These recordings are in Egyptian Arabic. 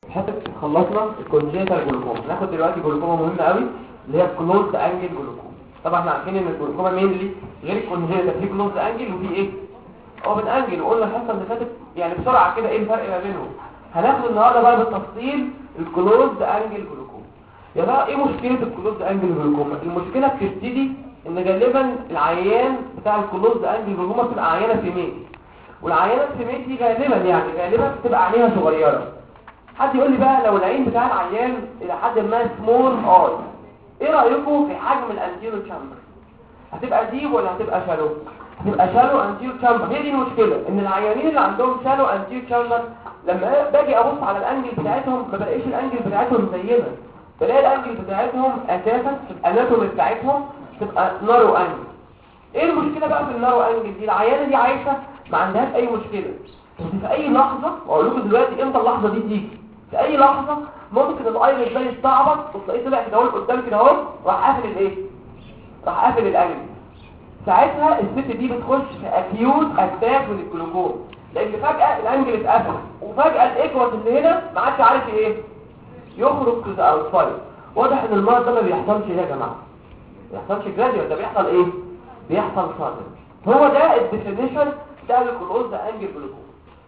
حتى خلصنا الكونجنتال جلوكوما ناخد دلوقتي جلوكوما مهمه قوي اللي هي كلوز انجل جلوكوما طبعا احنا عارفين ان الجلوكوما مينلي غير الكونجنتال في كلوز انجل وفي ايه اوبن انجل وقلنا الحصه اللي فاتت يعني بسرعه كده ايه الفرق ما بينهم هناخد النهارده بقى بالتفصيل الكلوز انجل جلوكوما يا بقى ايه مشكله الكلوز انجل جلوكوما المشكله بتبتدي ان غالبا العيان بتاع الكلوز انجل جلوكوما بتبقى عيانه فيميل والعيانه الفيميل دي غالبا يعني غالبا بتبقى عينيها صغيره حد يقول لي بقى لو العين بتاع العيان الى حد ما سمول اي ايه رايكم في حجم الانتيرو تشامبر هتبقى ديب ولا هتبقى شالو هتبقى شالو انتيرو تشامبر هي دي المشكله ان العيانين اللي عندهم شالو انتيرو تشامبر لما باجي ابص على الانجل بتاعتهم ما بلاقيش الانجل بتاعتهم زينا بلاقي الانجل بتاعتهم اساسا في الاناتومي بتاعتهم تبقى نارو انجل ايه المشكله بقى في النارو انجل دي العيانه دي عايشه ما عندهاش اي مشكله بس في اي لحظه واقول لكم دلوقتي امتى اللحظه دي تيجي في اي لحظه ممكن الايرس ده يستعبط وتلاقيه طلع كده اهو قدام كده اهو راح قافل الايه راح قافل الانجل ساعتها الست دي بتخش في اكيوت اتاك من الجلوكوم لان فجاه الانجل اتقفل وفجاه الايكوس اللي هنا ما عادش عارف ايه يخرج تو ذا اوتسايد واضح ان المرض ده ما بيحصلش ايه يا جماعه ما بيحصلش جراديوال ده بيحصل ايه بيحصل صادم هو ده الديفينيشن بتاع الكلوز انجل جلوكوم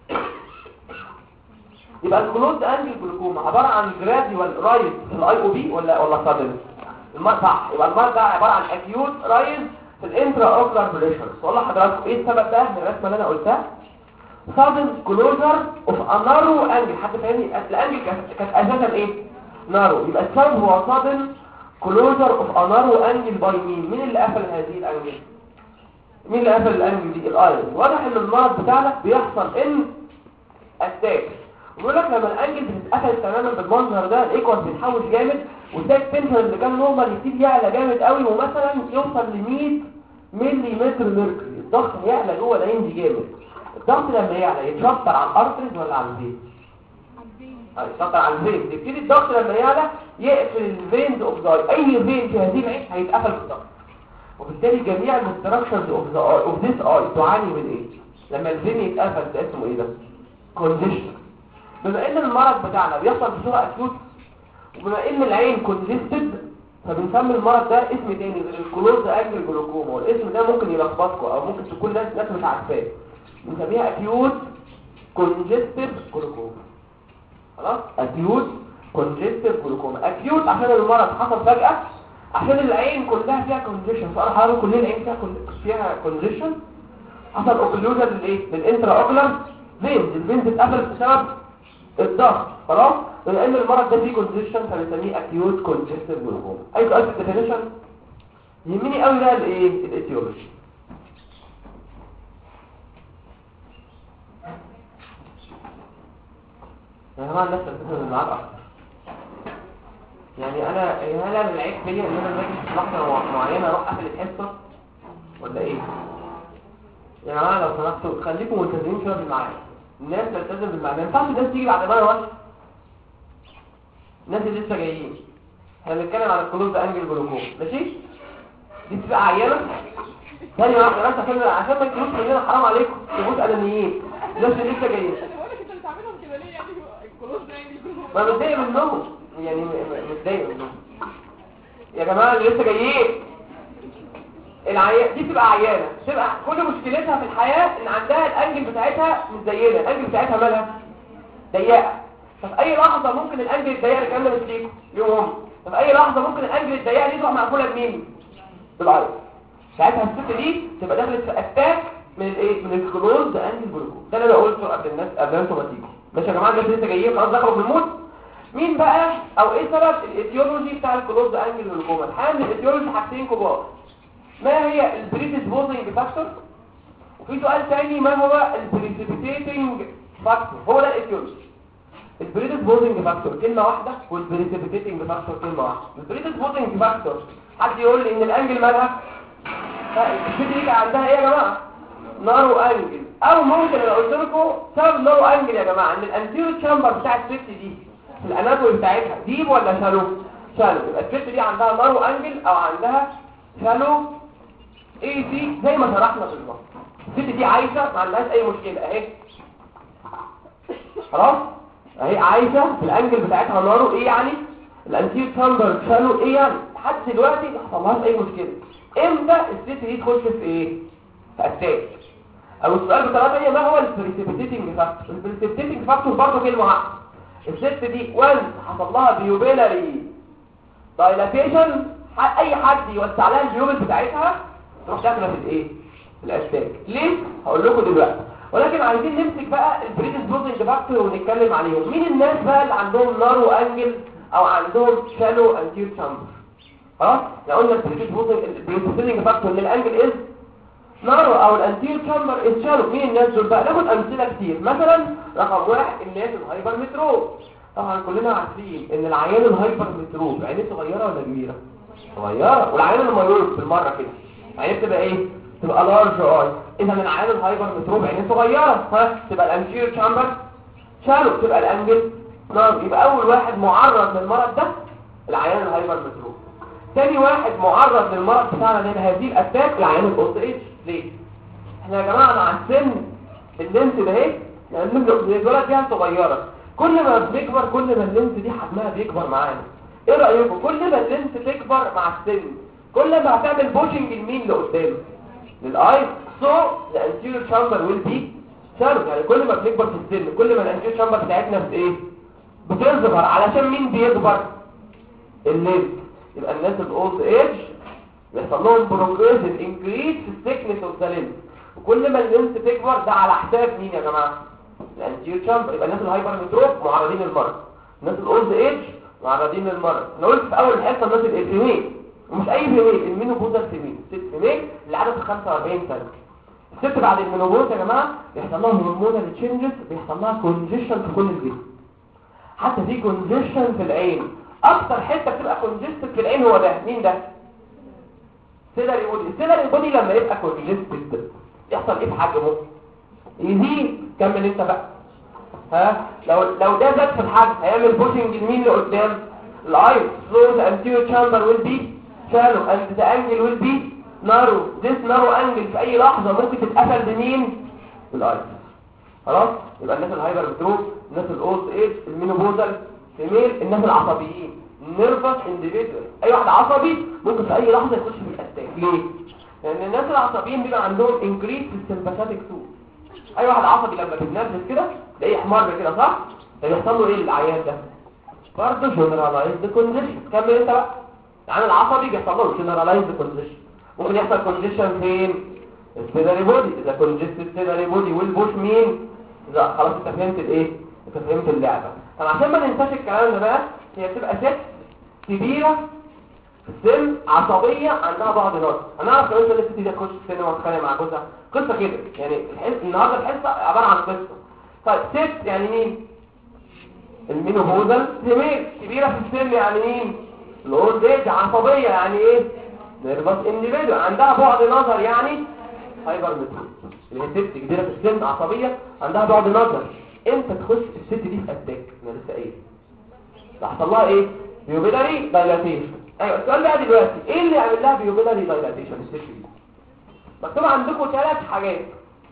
يبقى الكلوز انجل جلوكوما عباره عن جراديوال رايز في الاي او بي ولا ولا صادم المرض صح يبقى المرض ده عباره عن اكيوت رايز في الانترا اوكلار بريشر سؤال لحضراتكم ايه السبب ده من الرسمه اللي انا قلتها sudden closure of a narrow angle حد فاهمني الانجل كانت اساسا ايه نارو يبقى السبب هو sudden closure of a narrow angle by مين مين اللي قفل هذه الانجل مين اللي قفل الانجل دي الايرس واضح ان المرض بتاعنا بيحصل ان اتاك بيقول لك لما الانجل بتتقفل تماما بالمنظر ده الايكوس بيتحوش جامد والتاك تنشن اللي كان نورمال يبتدي يعلى جامد قوي ومثلا يوصل ل 100 ملي متر ميركوري الضغط هيعلى جوه العين دي جامد الضغط لما يعلى يتشطر على الارتريز ولا على الفين يتشطر على الفين يبتدي الضغط لما يعلى يقفل الفينز اوف ذا اي فين في هذه العين هيتقفل بالضغط وبالتالي جميع الاستراكشرز اوف ذا اوف ذيس اي تعاني من ايه لما الفين يتقفل ده اسمه ايه ده كونديشن بما ان المرض بتاعنا بيحصل بصوره اكيوت وبما ان العين كونجستد فبنسمي المرض ده اسم تاني غير الكلوز انجل جلوكوما والاسم ده ممكن يلخبطكم او ممكن تكون ناس ناس مش عارفاه بنسميها اكيوت كونجستيف جلوكوما خلاص اكيوت كونجستيف جلوكوما اكيوت عشان المرض حصل فجأة عشان العين كلها فيها كونجيشن سؤال حضرتك كل العين فيها فيها كونجيشن حصل اوكلوجن للايه للانترا اوكلر فينز الفينز اتقفلت بسبب الضغط خلاص لان المرض ده فيه كونجيشن فبنسميه اكيوت كونجستيف جلوكوما اي سؤال في الديفينيشن يهمني قوي بقى الايه الايتيولوجي يا جماعه الناس تلتزم معاك اكتر يعني انا هل انا العيب فيا ان انا باجي في لحظه معينه اروح اقفل الحصه ولا ايه يا جماعه لو سمحتوا خليكم ملتزمين شويه بالمعاد الناس تلتزم بالمعاد ما ينفعش الناس تيجي بعد ما وقت الناس اللي لسه جايين احنا بنتكلم على الكلوز انجل جلوكوم ماشي دي بتبقى عيانه ثاني واحده بس عشان عشان ما تكونوش كلنا حرام عليكم تبقوا ادميين الناس اللي لسه جايين ما متضايق منهم يعني متضايق منهم يا جماعه اللي لسه جايين العيان دي بتبقى عيانه تبقى كل مشكلتها في الحياه ان عندها الانجل بتاعتها مش زينا الانجل بتاعتها مالها ضيقه ففي اي لحظه ممكن الانجل الضيقه اللي كان مديكم يوم ففي اي لحظه ممكن الانجل الضيقه دي تروح مقفوله بمين بالعرض ساعتها الست دي تبقى دخلت في اتاك من الايه من الكلوز ده انجل جلوكوز ده اللي انا قلته قبل الناس قبل انتوا ما تيجوا ماشي يا جماعه الناس لسه جايين خلاص دخلوا في الموت مين بقى او ايه سبب الايتيولوجي بتاع الكلوز ده انجل جلوكوما الحقيقه ان الايتيولوجي حاجتين كبار ما هي البريدسبوزنج فاكتور وفي سؤال تاني ما هو البريسيبيتيتنج فاكتور هو ده الايتيولوجي البريدسبوزنج فاكتور كلمه واحده والبريسيبيتيتنج فاكتور كلمه واحده البريدسبوزنج فاكتور حد يقول لي ان الانجل مالها الست دي كان عندها ايه يا جماعه نارو انجل او ممكن انا قلت لكم سبب نارو انجل يا جماعه ان الانتيرو تشامبر بتاع الست دي في الاناتومي بتاعتها ديب ولا شالو شالو يبقى الست دي عندها نارو انجل او عندها شالو اي سي زي ما شرحنا بالظبط الست دي عايشه ما عندهاش اي مشكله اهي خلاص اهي عايشه في الانجل بتاعتها نارو ايه يعني الانتير تشامبر شالو ايه يعني لحد دلوقتي ما حصلهاش اي مشكله امتى الست دي تخش في ايه في اتاك او السؤال بطريقه ثانيه ما هو البريسيبيتيتنج فاكتور البريسيبيتيتنج فاكتور برضه كلمه واحده الست دي وان حصل لها بيوبيلاري دايلاتيشن اي حد يوسع لها البيوبل بتاعتها تروح داخله في الايه في الاسباك ليه هقول لكم دلوقتي ولكن عايزين نمسك بقى البريدسبوزنج فاكتور ونتكلم عليهم مين الناس بقى اللي عندهم نارو انجل او عندهم شالو انتير تشامبر خلاص لو قلنا البريدسبوزنج فاكتور للانجل از نارو او الانتير تشامبر از شالو مين الناس دول بقى ناخد امثله كتير مثلا رقم واحد الناس الهايبر متروب طبعا كلنا عارفين ان العيان الهايبر متروب عينيه صغيره ولا كبيره صغيره والعيان المايور بالمره كده عينيه بتبقى ايه تبقى لارج اي اذا العيان الهايبر متروب عينيه صغيره ها تبقى الانتير تشامبر شالو تبقى الانجل نار يبقى اول واحد معرض للمرض ده العيان الهايبر متروب تاني واحد معرض للمرض بتاعنا ده هذه الاتاك العيان الاوست ايج ليه احنا يا جماعه مع السن اللينس ده اهي لان الولد دي صغيره كل ما بنكبر كل ما اللينس دي حجمها بيكبر معانا ايه رايكم كل ما اللينس تكبر مع السن كل ما هتعمل بوشنج لمين لقدام للاي سو الانتيريور شامبر ويل بي شارب يعني كل ما بنكبر في السن كل ما الانتيريور شامبر بتاعتنا في ايه بتصغر علشان مين بيكبر اللينس يبقى الناس الاولد ايج بيحصل لهم بروجريسيف انكريس في الثيكنس اوف ذا لينس وكل ما اللينس تكبر ده على حساب مين يا جماعه الانتيريور شامبر يبقى الناس الهايبر متروب معرضين للمرض الناس الاولد ايج معرضين للمرض انا قلت في اول الحصه الناس الفيميل ومش اي فيميل المينوبوزال فيميل ست فيميل اللي عدد 45 سنه الست بعد المينوبوز يا جماعه بيحصل لها هرمونال تشينجز بيحصل لها كونجيشن في كل الجسم حتى في كونجيشن في العين اكتر حته بتبقى كونجستد في العين هو ده مين ده سيلري بودي السيلري بودي لما يبقى كونجستد يحصل ايه في حجمه يزيد كمل انت بقى ها لو لو ده زاد في الحجم هيعمل بوشنج لمين لقدام الاي سو ذا anterior chamber will be shallow and the angle will be narrow this narrow angle في اي لحظه ممكن تتقفل بمين بالاي خلاص يبقى الناس الهايبر بتروب الناس الاولد ايج المينوبوزال فيميل الناس العصبيين نيرفس انديفيدوال اي واحد عصبي ممكن في اي لحظه يخش في الاتاك ليه لان الناس العصبيين بيبقى عندهم انكريس في السمباثيك تو اي واحد عصبي لما بيتنرفز كده تلاقيه احمر كده صح فيحصل له ايه العيان ده برضه جنرالايزد كونديشن كمل انت بقى العيان العصبي بيحصل له جنرالايزد كونديشن ممكن يحصل كونديشن فين السيلري بودي اذا كونجستد سيلري بودي والبوش مين اذا خلاص انت فهمت الايه انت فهمت اللعبه طب عشان ما ننساش الكلام ده بقى هي بتبقى ست كبيره في السن عصبيه عندها بعض نقص هنعرف لو انت الست دي تخش السينما وتتخانق مع جوزها قصه كده يعني الحس... النهارده الحصه عباره عن قصه طيب ست يعني مين المينوبوزال فيميل كبيره في السن يعني مين الاولد ايج عصبيه يعني ايه نيرفس انديفيدو عندها بعد نظر يعني هايبر متروب اللي هي ست كبيره في السن عصبيه عندها بعد نظر امتى تخش الست دي في اتاك انا لسه قايل تحصل لها ايه بيوبيلاري دايلاتيشن ايوه السؤال بقى دلوقتي ايه اللي يعمل لها بيوبيلاري دايلاتيشن الست دي مكتوب عندكم ثلاث حاجات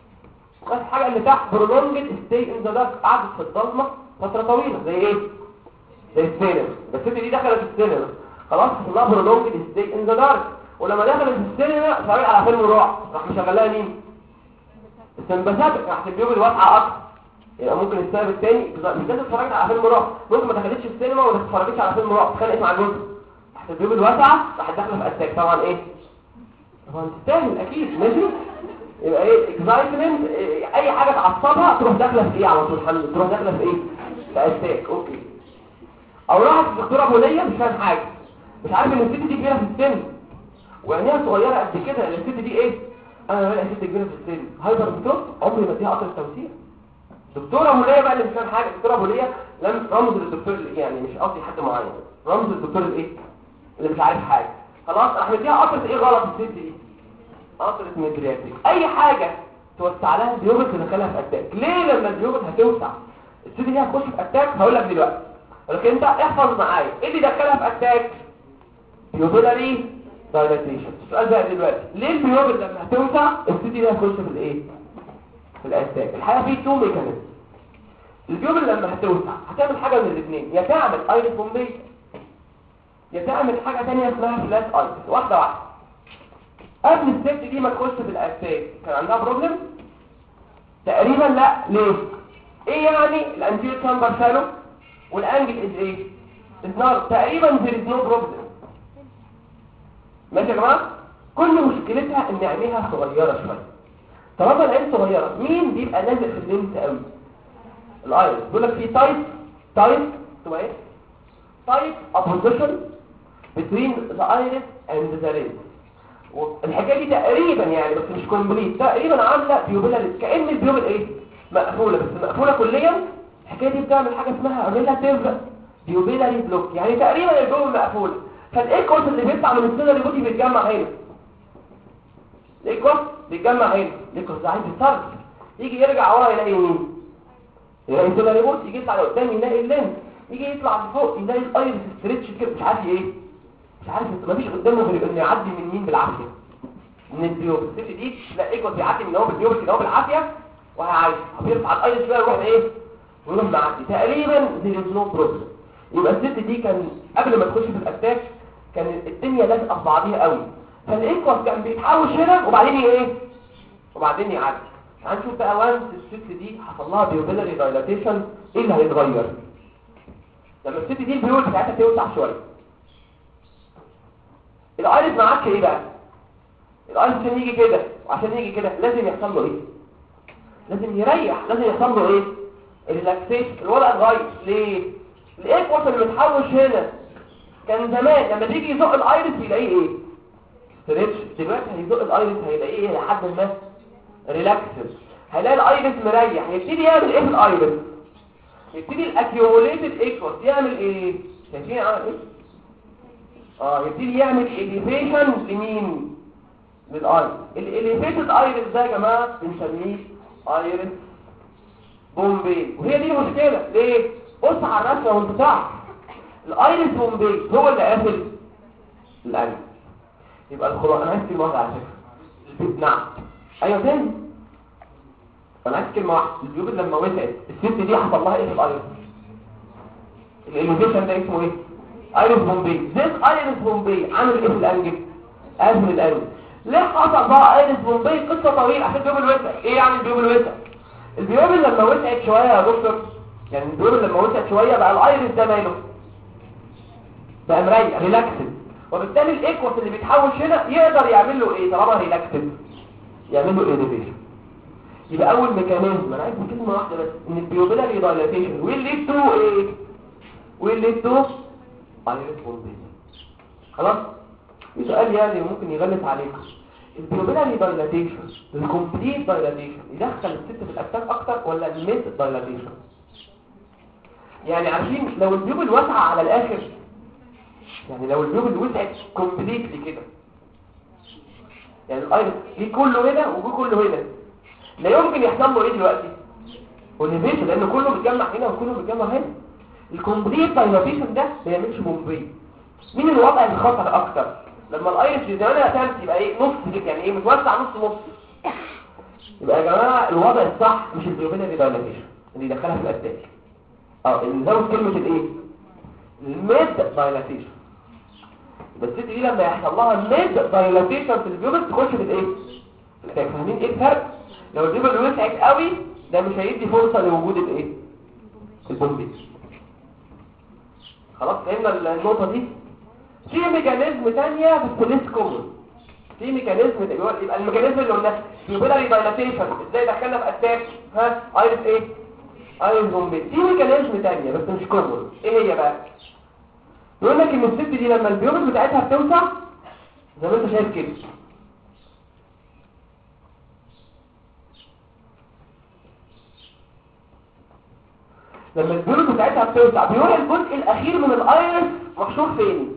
بس حاجه اللي تحت برولونجد ستي ان ذا دارك قعدت في الضلمه فتره طويله زي ايه زي السينما الست دي دخلت السينما خلاص حصل لها برولونجد ستي ان ذا دارك ولما دخلت السينما اتفرجت على فيلم رعب راح مشغلها مين السمباثات راح البيوبل واسعه اكتر يبقى ممكن السبب الثاني مش لازم اتفرجت على فيلم رعب ممكن ما دخلتش السينما وما اتفرجتش على فيلم رعب اتخانقت مع جوزها راحت البيوبل واسعه راحت داخله في اتاك طبعا ايه طبعا تستاهل اكيد ماشي يبقى ايه اكزايتمنت اي حاجه تعصبها تروح داخله في ايه على طول حل تروح داخله في ايه في اتاك اوكي او راحت الدكتوره بوليه مش فاهم حاجه مش عارف ان الست دي كبيره في السن وعينيها صغيره قد كده الست دي ايه انا بلاقي ست كبيره في السن هايبر بتوت عمري ما اديها قطر التوسيع دكتوره بوليه بقى اللي مش فاهم حاجه دكتوره بوليه لم رمز للدكتور يعني مش قصدي حد معين رمز للدكتور الايه اللي مش عارف حاجه خلاص راح مديها قطره ايه غلط الست دي قطره ميدرياتيك اي حاجه توسع لها الديوبل تدخلها في اتاك ليه لما الديوبل هتوسع الست دي هتخش في اتاك هقول لك دلوقتي ولكن انت احفظ معايا ايه اللي دخلها في اتاك بيوبيلاري دايلاتيشن السؤال بقى دلوقتي ليه البيوبل لما هتوسع الست دي هتخش في الايه في الاتاك الحقيقه في تو ميكانيزم البيوبل لما هتوسع هتعمل حاجه من الاثنين يا تعمل ايرس بومبي يا تعمل حاجه ثانيه اسمها فلات ايرس واحده واحده قبل الست دي ما تخش في الاساس كان عندها بروبلم تقريبا لا ليه ايه يعني الانتير كامبر شالو والانجل از ايه از تقريبا there is no problem ماشي يا جماعه كل مشكلتها ان عينيها صغيره شويه طالما العين صغيره مين بيبقى لازق في اللينس قوي الايرس بيقول لك في تايب تايب اسمه ايه تايب opposition between the iris and the lens الحكايه دي تقريبا يعني بس مش كومبليت تقريبا عامله بيوبيلاريس كان البيوبل ايه مقفوله بس مقفوله كليا الحكايه دي بتعمل حاجه اسمها ريلاتيف بيوبيلاري بلوك يعني تقريبا البيوبل مقفول فالايكوس اللي بيطلع من السيلري بودي بيتجمع هنا الايكوس بيتجمع هنا الايكوس ده عايز يتصرف يجي يرجع ورا يلاقي مين يلاقي السيلري بودي يجي يطلع لقدام يلاقي اللينس يجي يطلع لفوق يلاقي الايرس ستريتش كده مش عارف ايه مش عارف مفيش قدامه غير انه يعدي من مين بالعافيه من البيوب الست دي لا ايكوس بيعدي من هو بالبيوب كده هو بالعافيه وهيعدي بيرفع الايرس شويه يروح ايه ويروح معدي تقريبا زي نو بروبلم يبقى الست دي كان قبل ما تخش في الاتاك كان الدنيا لازقه في بعضيها قوي فالايكوس كان بيتحوش هنا وبعدين ايه وبعدين يعدي هنشوف بقى وانس الست دي حصل لها بيوبيلاري دايلاتيشن ايه اللي هيتغير لما الست دي البيول بتاعتها توسع شويه الايرس ما عادش ايه بقى الايرس عشان يجي كده وعشان يجي كده لازم يحصل له ايه لازم يريح لازم يحصل له ايه ريلاكسيشن الوضع اتغير ليه الايكوس اللي متحوش هنا كان زمان لما تيجي يزق الايرس يلاقيه ايه ستريتش دلوقتي هيزق الايرس هيلاقيه ايه لحد ما ريلاكسد هيلاقي الايرس مريح يبتدي يعمل ايه في الايرس يبتدي الاكيوموليتد ايكوس يعمل ايه شايفين عمل ايه اه يبتدي يعمل اليفيشن لمين للايرس الاليفيتد ايرس ده يا جماعه بنسميه ايرس بومبي وهي دي المشكله ليه بص على الرسمه وانت تعرف الايرس بومبي هو اللي قافل القلب يبقى الخلاصه انا عايز كلمه واحده على فكره نعم ايوه تاني انا عايز كلمه واحده الجيوب لما وسعت الست دي حصل لها ايه في الايرس الاليفيشن ده اسمه ايه ايرس بومبي ذس ايرس بومبي عامل ايه في الانجل قافل القلب ليه حصل بقى ايرس بومبي قصه طويله عشان الجيوب الوسع ايه يعني الجيوب الوسع الجيوب لما وسعت شويه يا دكتور يعني الجيوب لما وسعت شويه بقى الايرس ده ماله بقى مريح ريلاكسد وبالتالي الايكوس اللي بيتحوش هنا يقدر يعمل له ايه طالما ريلاكسد يعمل له ايريفيشن يبقى اول ميكانيزم انا عايز كلمه واحده بس ان البيوبيلاري دايلاتيشن ويل ليد تو ايه ويل ليد تو ايريس بومبي خلاص في سؤال يعني ممكن يغلس عليكم البيوبيلاري دايلاتيشن الكومبليت دايلاتيشن يدخل الست في الاتاك اكتر ولا الميت دايلاتيشن يعني عارفين لو البيوبل واسعه على الاخر يعني لو البيوبل وسعت كومبليتلي كده يعني الايرس ليه كله هنا وجوه كله هنا لا يمكن يحصل له ايه دلوقتي اوليفيشن لان كله بيتجمع هنا وكله بيتجمع هنا الكومبليت دايلاتيشن ده ما يعملش بومبي مين الوضع الخطر اكتر لما الايرس في زمانها تمت يبقى ايه نص كده يعني ايه متوسع نص نص يبقى يا جماعه الوضع الصح مش البيوبيلاري دايلاتيشن اللي يدخلها في الاتاك اه اللي نزود كلمه الايه الميد دايلاتيشن بس دي لما يحصل لها ميد دايلاتيشن في البيوبل تخش في الايه فاهمين ايه الفرق لو البيوبل وسعت قوي ده مش هيدي فرصه لوجود الايه البومبي خلاص فهمنا النقطه دي في ميكانيزم ثانيه بس ليس كومن في ميكانيزم يبقى الميكانيزم اللي قلناه بيوبيلاري دايلاتيشن ازاي دخلنا في اتاك ها ايرس ايه ايرس بومبي في ميكانيزم ثانيه بس مش كومن ايه هي بقى يقول لك ان الست دي لما البيوبل بتاعتها بتوسع زي ما انت شايف كده لما البيوبل بتاعتها بتوسع بيقول الجزء الاخير من الايرس محشور فين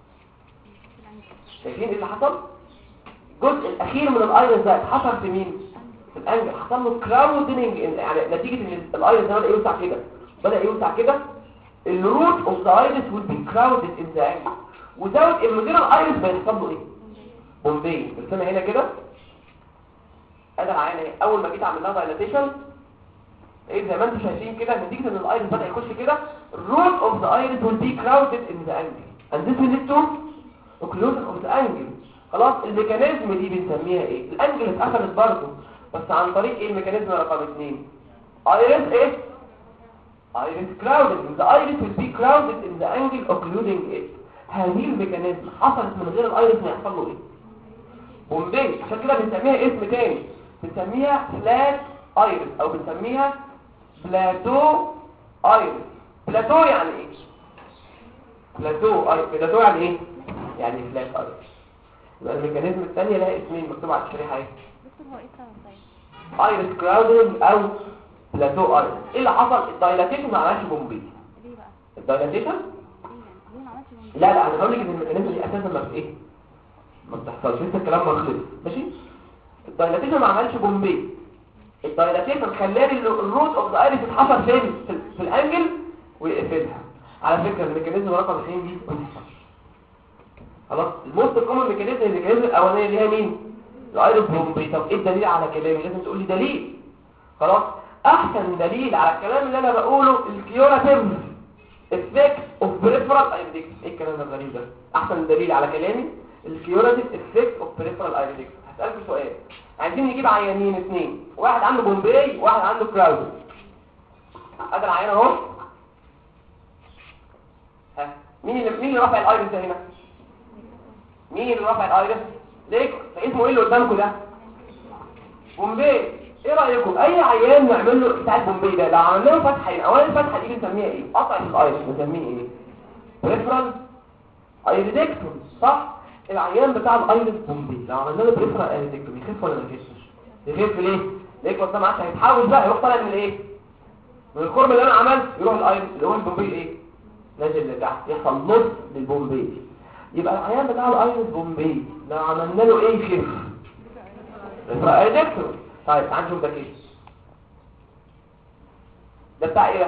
شايفين ايه اللي حصل الجزء الاخير من الايرس ده اتحشر في مين في الانجل حصل له كراودنج يعني نتيجه ان الايرس ده بدا يوسع كده بدا يوسع كده الروت اوف ذا ايرس will be crowded in the angle without ان مدير الايرس بيحصل له ايه بومبي رسمها هنا كده ادي العينه اهي اول ما جيت اعمل لها دايلاتيشن ايه زي ما انتم شايفين كده نتيجه ان الايرس بدا يخش كده root of the iris will be crowded in the angle and this will lead to occlusion of the angle خلاص الميكانيزم دي بنسميها ايه الانجل اتقفلت برضه بس عن طريق ايه الميكانيزم رقم 2 iris ايه iris crowded the iris will be crowded in the angle occluding it هذه الميكانيزم حصلت من غير الايرس ما يحصل له ايه بومبي عشان كده بنسميها اسم تاني بنسميها فلات ايرس او بنسميها بلاتو ايرس بلاتو يعني ايه بلاتو ايرس بلاتو يعني ايه يعني فلات ايرس يبقى الميكانيزم الثانيه لها اسمين مكتوب على الشريحه اهي دكتور هو ايه السبب طيب ايرس كراودنج او بلاتو ايرس ايه اللي حصل الدايلاتيشن ما عملش بومبي ليه بقى الدايلاتيشن ليه يعني ليه ما عملش بومبي لا لا انا بقول لك ان الميكانيزم دي اساسا ما في ايه ما بتحصلش لسه الكلام ما خلص ماشي الدايلاتيشن ما عملش بومبي الدايلاتيشن خلاني الروت اوف ذا ايرس اتحصل فين في, في الانجل ويقفلها على فكره الميكانيزم رقم 2 دي ما بتحصلش خلاص الموست كومن ميكانيزم الميكانيزم الاولانيه اللي هي مين الايرس بومبي طب ايه الدليل على كلامي لازم تقول لي دليل خلاص احسن دليل على الكلام اللي انا بقوله الكيوراتيف effect of peripheral iridics ايه الكلام الغريب ده احسن دليل على كلامي الكيوراتيف effect of peripheral iridics هسألك سؤال عايزين نجيب عيانين اثنين واحد عنده بومبي واحد عنده كراود ادي العيان اهو ها مين اللي مين اللي رافع الايرس ده هنا مين اللي رافع الايرس ليه اسمه ايه اللي قدامكم ده بومبي ايه رايكم اي عيان نعمل له بتاع البومبي ده لو عملنا له فتحه هنا اولا الفتحه دي بنسميها ايه قطع الايرس بنسميه ايه بريفرال ايريدكتوم صح العيان بتاع الايرس بومبي لو عملنا له بريفرال ايريدكتوم يخف ولا ما يخفش يخف ليه ليه قدام ما عادش هيتحول بقى يروح طالع من الايه من الخرم اللي انا عملته يروح الايرس اللي هو البومبي ايه نازل لتحت يحصل نص للبومبي يبقى العيان بتاع الايرس بومبي لو عملنا له ايه يخف بريفرال ايريدكتوم طيب تعال نشوف ده كده ده بتاع ايه ده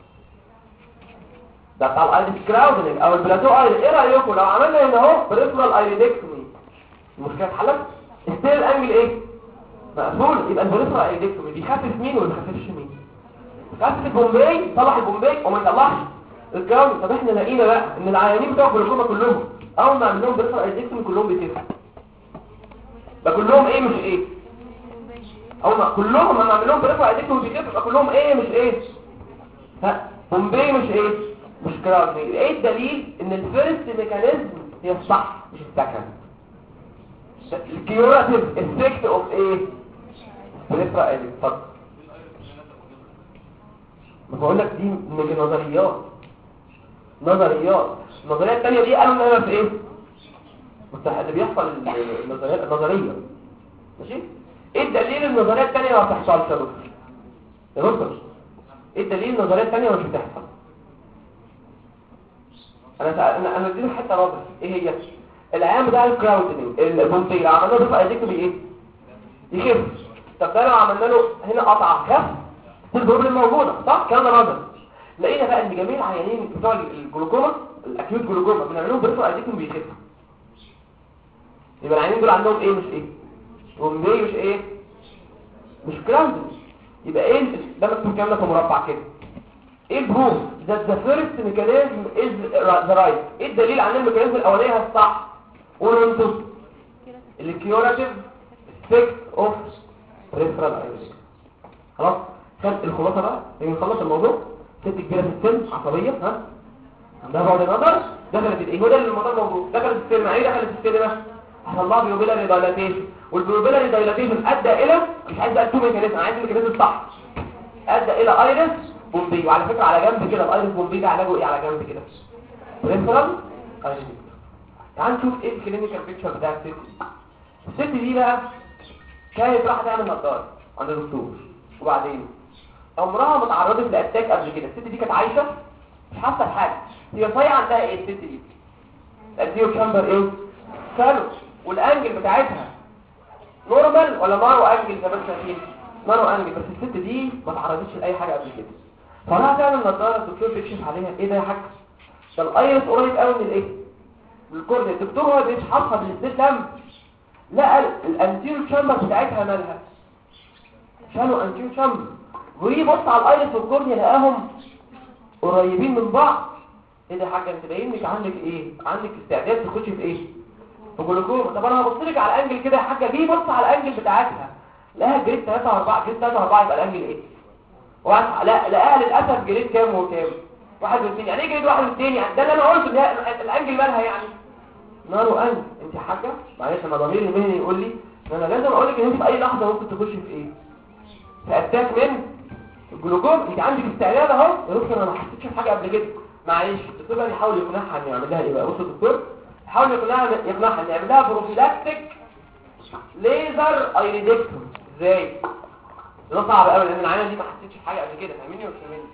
ده بتاع الايريس كراودنج او البلاتو ايريس ايه رايكم لو عملنا هنا اهو بريفرال ايريدكتومي المشكله اتحلت ستيل الانجل ايه مقفول يبقى البريفرال ايريدكتومي بيخفف مين وما بيخففش مين خفف البومبي طلع البومبي وما يطلعش الكراود طب احنا لقينا بقى ان العيانين بتوع الجلوكوما كلهم اول ما عملنا لهم بريفرال ايريدكتومي كلهم بيخفوا ده كلهم ايه مش ايه هما كلهم لما اعمل لهم بريفرال ايديكتوم بيخفوا يبقى كلهم ايه مش ايه ها بومبي مش ايه مش كراود ايه الدليل ان الفيرست ميكانيزم هي الصح مش السكند الكيوراتيف افكت اوف ايه بريفرال ايديكتوم اتفضل ما بقول لك دي من نظريات نظريات النظريه الثانيه دي قالوا ان انا في ايه مستحيل اللي بيحصل النظريه النظريه ماشي ايه الدليل النظريه الثانيه ما بتحصلش يا دكتور يا دكتور ايه الدليل النظريه الثانيه مش بتحصل انا سأ... انا انا اديتك حته رابعه ايه هي العيان بتاع الكراودنج البونتي لو عملنا له فايديك بايه يخف طب ده لو عملنا له هنا قطعه خف البروبلم موجوده صح الكلام ده نظري لقينا بقى ان جميع العيانين بتوع الجلوكوما الاكيوت جلوكوما بنعمل لهم بريفر ايديكم بيخفوا يبقى العيانين دول عندهم ايه مش ايه بومبي مش ايه مش كراودنج يبقى ايه ال- ده مكتوب كام ده في مربع كده ايه البروف that the first mechanism is the right ايه الدليل عن الميكانيزم الاولانيه الصح قولوا انتوا الكيوراتيف effect of peripheral iris خلاص خد الخلاصه بقى نيجي نخلص الموضوع ست كبيره في السن عصبيه ها عندها بعد نظر دخلت الايه هو ده اللي الموضوع موجود دخلت السينما ايه دخلت السينما حصل لها بيوبيلاري دايلاتيشن والبيوبيلاري دايلاتيشن ادى الى مش عايز بقى تو ميكانيزم انا عايز الميكانيزم الصح ادى الى ايرس بومبي وعلى فكره على جنب كده الايرس بومبي ده علاجه ايه على جنب كده بريفرال ايرس تعال نشوف ايه الكلينيكال بيكتشر بتاع الست دي. الست دي بقى كانت رايحه تعمل نظاره عند الدكتور وبعدين عمرها ما اتعرضت لاتاك قبل كده الست دي كانت عايشه مش حاسه بحاجه هي صايعه عندها ايه الست دي الاديو كامبر ايه سالو والانجل بتاعتها نورمال ولا نارو انجل زي ما انتم شايفين نارو انجل بس الست دي ما اتعرضتش لاي حاجه قبل كده فراح تعمل نظاره الدكتور بيكشف عليها ايه ده يا حاج ده الايرس قريب قوي من الايه من الكورنيا الدكتور هو بيشحصها بالسبيت لم لقى الانتيرو تشامبر بتاعتها مالها شالوا انتيرو تشامبر ويبص على الايرس والكورنيا لقاهم قريبين من بعض ايه ده يا حاجه انت باين لك عندك ايه عندك استعداد تخش في ايه في جلوكوما طب انا هبص لك على الانجل كده يا حاجه جه بص على الانجل بتاعتها لقاها جريد 3 و4 جريد 3 و4 يبقى الانجل ايه واحد لا لقاها للاسف جريد كام وكام واحد واثنين يعني ايه جريد واحد واثنين يعني ده اللي انا قلته ان هي الانجل مالها يعني نار انت انت يا حاجه معلش انا ضميري المهني يقول لي ان انا لازم اقول لك ان انت في اي لحظه ممكن تخش في ايه في اتاك من الجلوكوز انت عندك استعداد اهو يا دكتور انا ما حسيتش بحاجه قبل كده معلش الدكتور بقى يحاول يقنعها ان يعمل لها ايه بقى بص الدكتور يحاول يقنعها يقنعها ان يعمل لها بروفيلاكتيك ليزر ايريدكتوم ازاي ده صعب قوي لان العينه دي ما حسيتش بحاجه قبل كده فاهميني ولا مش فاهميني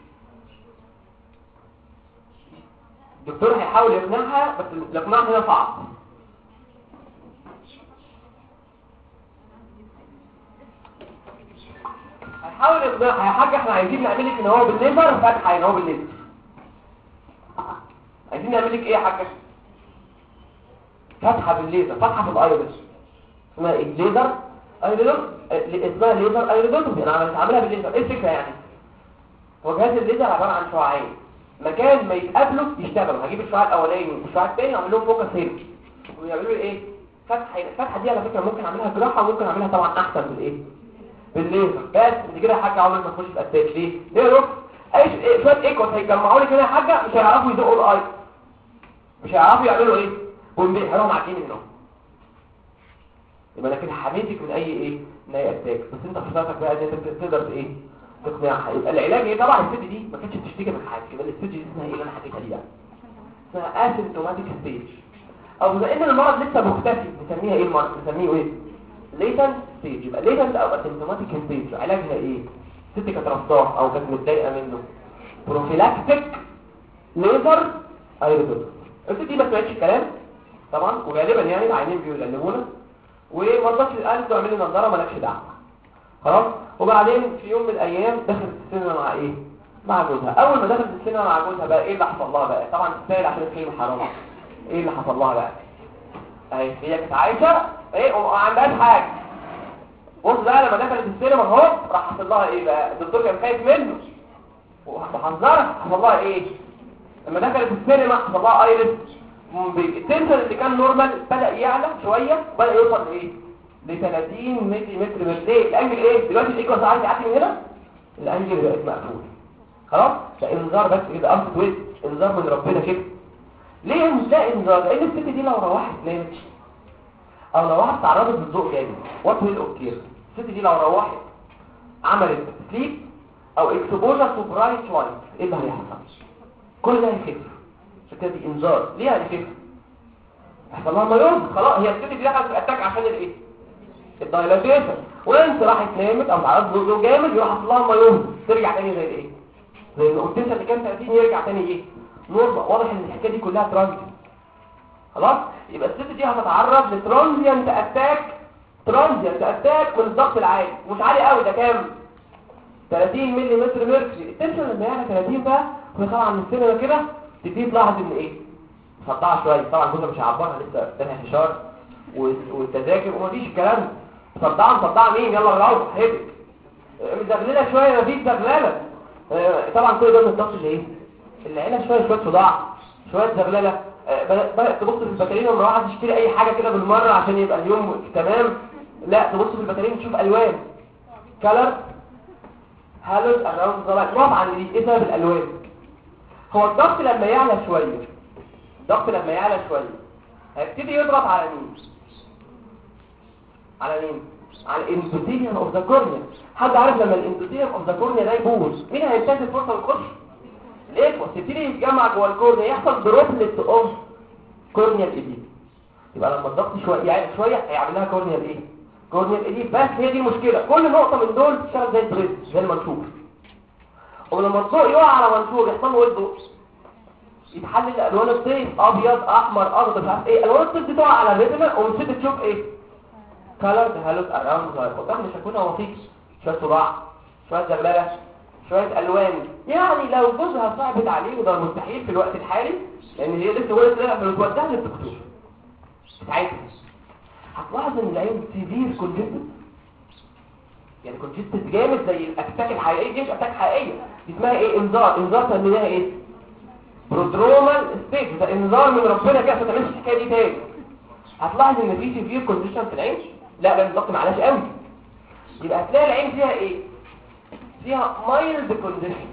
الدكتور هيحاول يقنعها بس الاقناع هنا صعب هيحاول يقنعها يا حاجه احنا عايزين نعمل لك ان هو بالليزر فتحه ان هو بالليزر عايزين نعمل لك ايه يا حاجه فتحه بالليزر فتحه في الايرس اسمها ايه ليزر ايريدوم اسمها ليزر ايريدوم انا عاملها بالليزر ايه الفكره يعني هو جهاز الليزر عباره عن شعاعين مكان ما يتقابلوا يشتغلوا هجيب الشعاع الاولاني والشعاع الثاني واعمل لهم فوكس هنا ويعملوا لي ايه فتحه الفتحه دي على فكره ممكن اعملها جراحه وممكن اعملها طبعا احسن بالايه بالليزر بس انت كده يا حاجه عمرك ما تخش في اتاك ليه ليه يا دكتور اي ش- شويه ايكوت هيجمعوا لي كده يا حاجه مش هيعرفوا يدقوا الاي مش هيعرفوا يعملوا ايه بومبي هيروحوا معديين منهم يبقى انا كده حميتك من اي ايه من اي اتاك بس انت حضرتك بقى ان انت تقدر ايه تقنعها يبقى العلاج ايه طبعا الست دي ما كانتش بتشتكي من حاجه يبقى الست دي اسمها ايه اللي انا حكيتها دي بقى اسمها اسيمتوماتيك ستيج او بما ان المرض لسه مختفي نسميها ايه المرض نسميه ايه ليتنت ستيج يبقى ليتنت او اسيمتوماتيك ستيج علاجها ايه الست كانت رفضاه او كانت متضايقه منه بروفيلاكتيك ليزر ايريدوتوم الست دي ما سمعتش الكلام طبعا وغالبا يعني العينين بيغلبونا وما رضتش قالت له اعمل لي نظاره مالكش دعوه خلاص وبعدين في يوم من الايام دخلت السينما مع ايه مع جوزها اول ما دخلت السينما مع جوزها بقى ايه اللي حصل لها بقى طبعا تستاهل عشان الفيلم حرام ايه اللي حصل لها بقى اهي هي كانت عايشه ايه وما عندهاش حاجه بص بقى لما دخلت السينما اهو راح حصل لها ايه بقى الدكتور كان خايف منه وحذرها حصل لها ايه لما دخلت السينما حصل لها ايرس التنشن اللي كان نورمال بدأ يعلى شوية بدأ يوصل لايه ل 30 متر متر متر ليه الانجل ايه دلوقتي الايكوال ساعات يعدي من هنا الانجل بقت مقفول خلاص ده انذار بس كده امس تويت انذار من ربنا كده ليه مش ده انذار لان الست دي لو روحت نامت او لو روحت تعرضت للضوء جامد وات ويل اوكير الست دي لو روحت عملت سليب او اكسبوجر تو برايت لايت ايه اللي هيحصل كل ده هيخف عشان كده دي انذار ليه هيخف يحصل لها مايوم خلاص هي الست دي دخلت في اتاك عشان الايه الدايلاتيشن وانت راحت نامت او تعرضت للضوء جامد يروح حصل لها مايوم ترجع تاني زي الايه زي الاوبتنشن اللي كان 30 يرجع تاني ايه نورمال واضح ان الحكايه دي كلها ترانزيت خلاص يبقى الست دي هتتعرض لترانزيانت اتاك ترانزيانت اتاك من الضغط العالي مش عالي قوي ده كام 30 ملي متر ميركوري التنشن لما يعلى 30 بقى وهي طالعه من السينما كده تبتدي تلاحظ ان ايه مصدعه شويه طبعا جوزها مش هيعبرها لسه قدامها فشار والتذاكر ومفيش الكلام ده مصدعه مصدعه مين يلا نروح هبك مزغلله شويه مفيش زغلله آه، طبعا كل ده من الضغط اللي ايه اللي عيلها شويه شويه صداع شويه زغلله آه، بدأ- بدات تبص في البكالين لما راحت تشتري اي حاجه كده بالمره عشان يبقى اليوم تمام لا تبص في البكالين تشوف الوان كلر هالوز اراوند ذا لايت طبعا دي ايه سبب الالوان هو الضغط لما يعلى شويه الضغط لما يعلى شويه هيبتدي يضغط على مين على مين على الاندوثيليوم اوف ذا كورنيا حد عارف لما الاندوثيليوم اوف ذا كورنيا ده يبوظ مين هينتهز الفرصه ويخش الاكوس يبتدي يتجمع جوه الكورنيا يحصل دروبلت اوف كورنيال ايديم يبقى لما الضغط شويه يعني شويه هيعمل لها كورنيال ايه كورنيال ايديم بس هي دي المشكله كل نقطه من دول تشتغل زي البريد زي المنشور ولما الضوء يقع على منشور يحصل له ايه الضوء يتحلل الوان الطيف ابيض احمر اخضر مش عارف ايه الوان الطيف دي تقع على الريتنا ومن تشوف ايه كلر هالوت اراوند ذا خد بالك مش هيكون بسيط شويه صداع شويه زغلله شويه الوان يعني لو جوزها صعبت عليه وده مستحيل في الوقت الحالي لان هي لسه ولد طلع فبتوديها للدكتور ساعتها هتلاحظ ان العين سيفير كونجكتيف يعني كونجستد جامد زي الاتاك الحقيقيه دي مش اتاك حقيقيه دي اسمها ايه انذار انذار سميناها ايه برودرومال ستيج ده انذار من ربنا كده ما تعملش الحكايه دي تاني هتلاحظ ان في سيفير كونديشن في العين لا ده الضغط معلاش قوي يبقى هتلاقي العين فيها ايه فيها مايلد كونديشن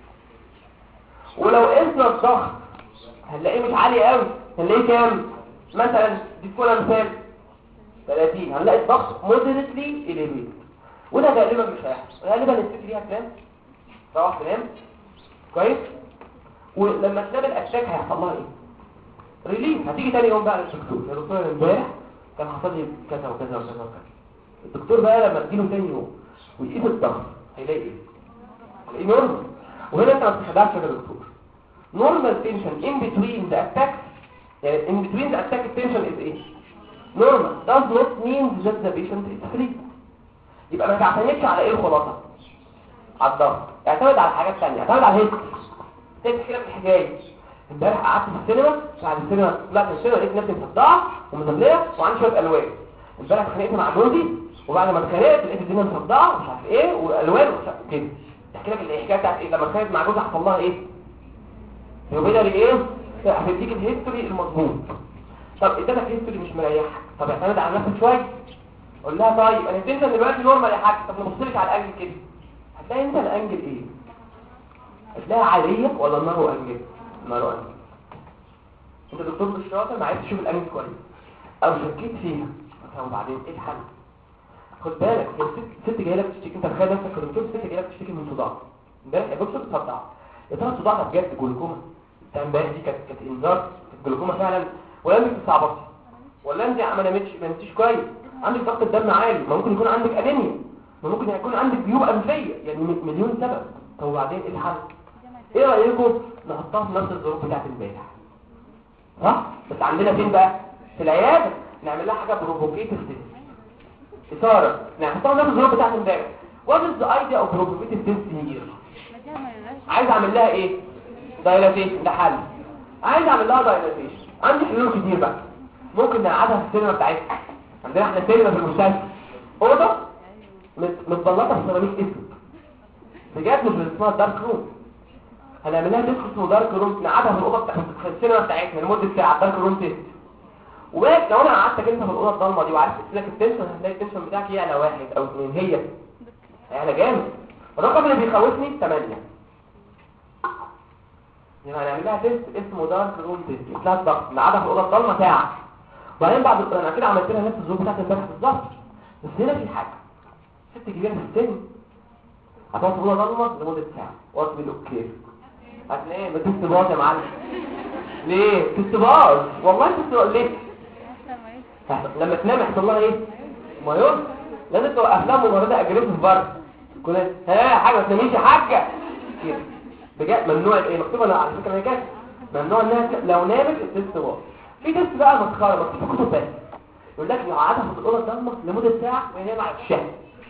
ولو قسنا الضغط هنلاقيه مش عالي قوي هنلاقيه كام مثلا دي كلها مثال 30 هنلاقي الضغط مودريتلي اليفيت وده غالبا مش هيحصل غالبا الست دي هتنام تروح تنام كويس ولما تنام الاتاك هيحصل لها ايه ريليف هتيجي تاني يوم بقى للدكتور يا دكتور أنا امبارح كان حصل لي كذا وكذا وكذا وكذا الدكتور بقى لما تجيله تاني يوم ويقيس الضغط هيلاقي ايه هيلاقيه نورمال وهنا انت ما بتخدعش يا دكتور normal tension in between the attacks يعني in between the attack tension is ايه normal does not mean that the patient is free يبقى ما تعتمدش على ايه الخلاصه على الضغط اعتمد على حاجات ثانيه اعتمد على الهيست تحكي لك الحكايه امبارح قعدت في السينما بعد السينما طلعت من السينما لقيت نفسي مصدعه ومزبليه وعندي شويه الوان امبارح اتخانقت مع جوزي وبعد ما اتخانقت لقيت الدنيا مصدعه ومش عارف ايه والوان ومش عارف كده تحكي لك الحكايه بتاعت ايه لما اتخانقت مع جوزي حصل لها ايه يوبيلاري ايه هتديك الهيستوري المضمون طب اديتك هيستوري مش مريحك طب اعتمد على نفسك شويه قول لها طيب انا التنشن دلوقتي نورمال يا حاج طب نبص لك على الانجل كده هتلاقي انت الانجل ايه هتلاقيها عاديه ولا نارو انجل نارو انجل انت دكتور مش شاطر ما عرفتش تشوف الانجل كويس او شكيت فيها طب وبعدين ايه الحل خد بالك هي الست ست جايه لك تشتكي انت تخيل نفسك كدكتور ست جايه لك تشتكي من صداع امبارح يا دكتور صداع يا ترى الصداع ده بجد جلوكوما بتاع امبارح دي كانت كانت انذار الجلوكوما فعلا ولا انت بتصعبطي ولا انت ما نمتش ما نمتيش كويس عندك ضغط الدم عالي ما ممكن يكون عندك انيميا ما ممكن يكون عندك جيوب انفيه يعني م- مليون سبب طب وبعدين ايه الحل ايه رايكم نحطها في نفس الظروف بتاعت امبارح صح بس عندنا فين بقى في العياده نعمل لها حاجه بروفوكيتيف تيست اثاره نحطها في نفس الظروف بتاعت امبارح what is the idea of provocative test here ما دي ما لهاش عايز اعمل لها ايه دايلاتيشن ده حل عايز اعمل لها دايلاتيشن عندي حلول كتير بقى ممكن نقعدها في السينما بتاعتنا عندنا احنا سينما في المستشفى اوضه مت- متبلطه بسيراميك اسود بجد مش اسمها دارك روم هنعمل لها تيست اسمه دارك روم نقعدها في الاوضه بتاع في السينما بتاعتنا لمده ساعه دارك روم تيست وباك لو انا قعدتك انت في الاوضه الضلمه دي وعرفت لك التنشن هتلاقي التنشن بتاعك يعلى واحد او اثنين هي يعلى جامد الرقم اللي بيخوفني 8 يبقى هنعمل لها تيست اسمه دارك روم تيست اطلاق ضغط نقعدها في الاوضه الضلمه ساعه وبعدين بعد انا كده عملت لها نفس الظروف بتاعت امبارح بالظبط بس هنا في حاجه ست كبيره في السن هتقعد في الاوضه ضلمه لمده ساعه واصبر اوكي هتلاقي ما تيست باظ يا معلم ليه تيست باظ والله تيست باظ ليه احسن ما يس- لما تنام يحصل لها ايه مايوز لازم توقف لها ممرضه اجريسيف بره كنا ها حاجه ما تناميش يا حاجه كده بجد ممنوع ايه مكتوبه لا على فكره هي كده ممنوع انها ت- لو نامت التست باظ في تست بقى مسخره مكتوب في كتب بس يقول لك لو قعدها في الاوضه الضلمه لمده ساعه وهي نايمه على وشها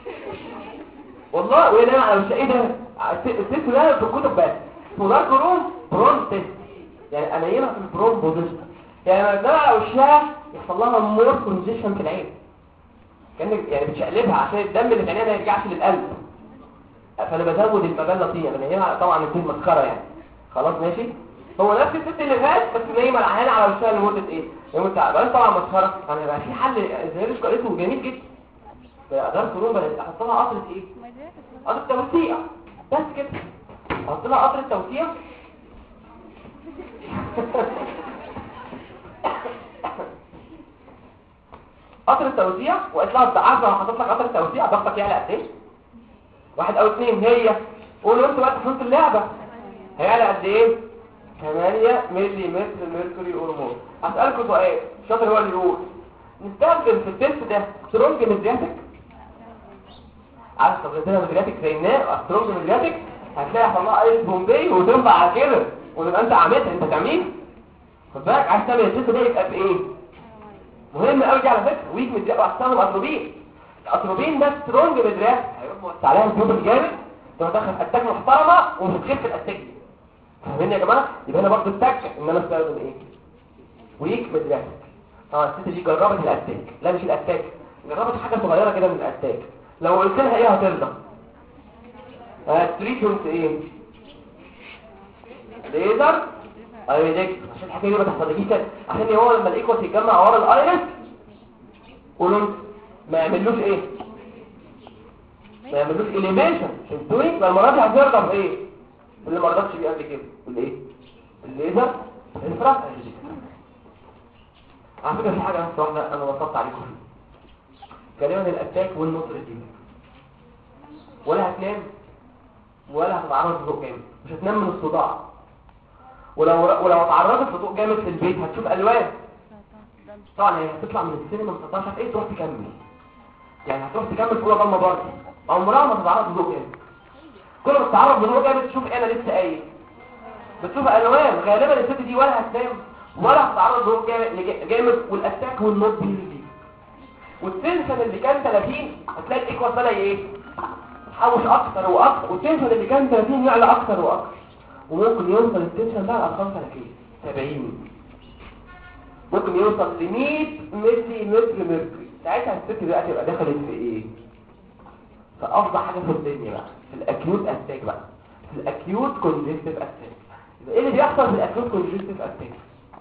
والله وهي نايمه على وشها ايه ده الت- التست ده في الكتب بس اسمه دارك روم برون تيست يعني انيمها في البرون بوزيشن يعني لما تنام على وشها يحصل لها مور كونجيشن في العين كانك يعني بتشقلبها عشان الدم اللي في عينيها ما يرجعش للقلب فانا بزود المبالغه فيها بنيمها طبعا الدين مسخره يعني خلاص ماشي هو نفس الست اللي فات بس نايمه العيان على وشها لمده ايه لمده ساعه بس طبعا مسخره يعني بقى في حل زي مش قريته جميل جدا بقدر تقولون احط لها قطره ايه ما يدريش قطره توسيع بس كده احط لها قطره توسيع قطر التوزيع واطلاع عارفه لو حطيت لك قطر التوزيع ضغطك يعلى قد ايه واحد او اثنين هي قولوا انتوا بقى تفهموا اللعبه هيعلى قد ايه 8 ملي متر ميركوري هرمون هسألكوا سؤال الشاطر هو اللي يقول نستخدم في التست ده سترونج ميدياتيك عارف استخدمتها ميدياتيك زي النار سترونج ميدياتيك هتلاقي حصل لها ايس بومبي وتنفع على كده وتبقى انت عاملها انت تعملها خد بالك عايز تعمل التست ده يبقى بايه مهم قوي دي على فكره ويك مدريات وهستخدم اتروبين الاتروبين ده سترونج مدريات هيروح موسع عليها الجيوب الجامد تروح داخل اتاك محترمه ومتخف الاتاك دي فاهمين يا جماعه يبقى هنا برضه التك ان انا استخدم ايه ويك مدريات اه الست دي جربت الاتاك لا مش الاتاك جربت حاجه صغيره كده من الاتاك لو قلت لها ايه هترضى التريتمنت ايه ليزر ايودكت عشان الحكايه دي ما تحصلكيش تاني عشان هو لما الايكوس يتجمع ورا الايرس قولوا انتوا، ما يعملوش ايه ما يعملوش اليميشن فهمتوني يبقى المره دي هترضى بايه اللي ما رضتش بيه قبل كده بالايه الليزر الفرق على فكره في حاجه بس واحده انا وصلت عليكم فيها كلمه الاتاك والنصر دي ولا هتنام ولا هتتعرض لضوء جامد مش هتنام من الصداع ولو ولو اتعرضت لضوء جامد في البيت هتشوف الوان طبعا هي هتطلع من السينما ما تطلعش ايه تروح تكمل يعني هتروح تكمل في اولى ضلمه برضه عمرها ما تتعرض لضوء جامد كل ما تتعرض لضوء جامد تشوف ايه انا لسه قايل بتشوف الوان غالبا الست دي ولا هتنام ولا هتتعرض لضوء جامد جامد والاتاك والنوت بيجي والتنشن اللي كان 30 هتلاقي الايكوال بدا ايه يحوش اكتر واكتر والتنشن اللي كان 30 يعلى اكتر واكتر وممكن يوصل التنشن ده لارقام فلكيه 70 ممكن يوصل ل 100 ملي متر ميركوري ساعتها الست بقى تبقى دخلت في ايه في افضل حاجه في الدنيا بقى في الاكيوت اتاك بقى في الاكيوت كونجستيف اتاك يبقى ايه اللي بيحصل في الاكيوت كونجستيف اتاك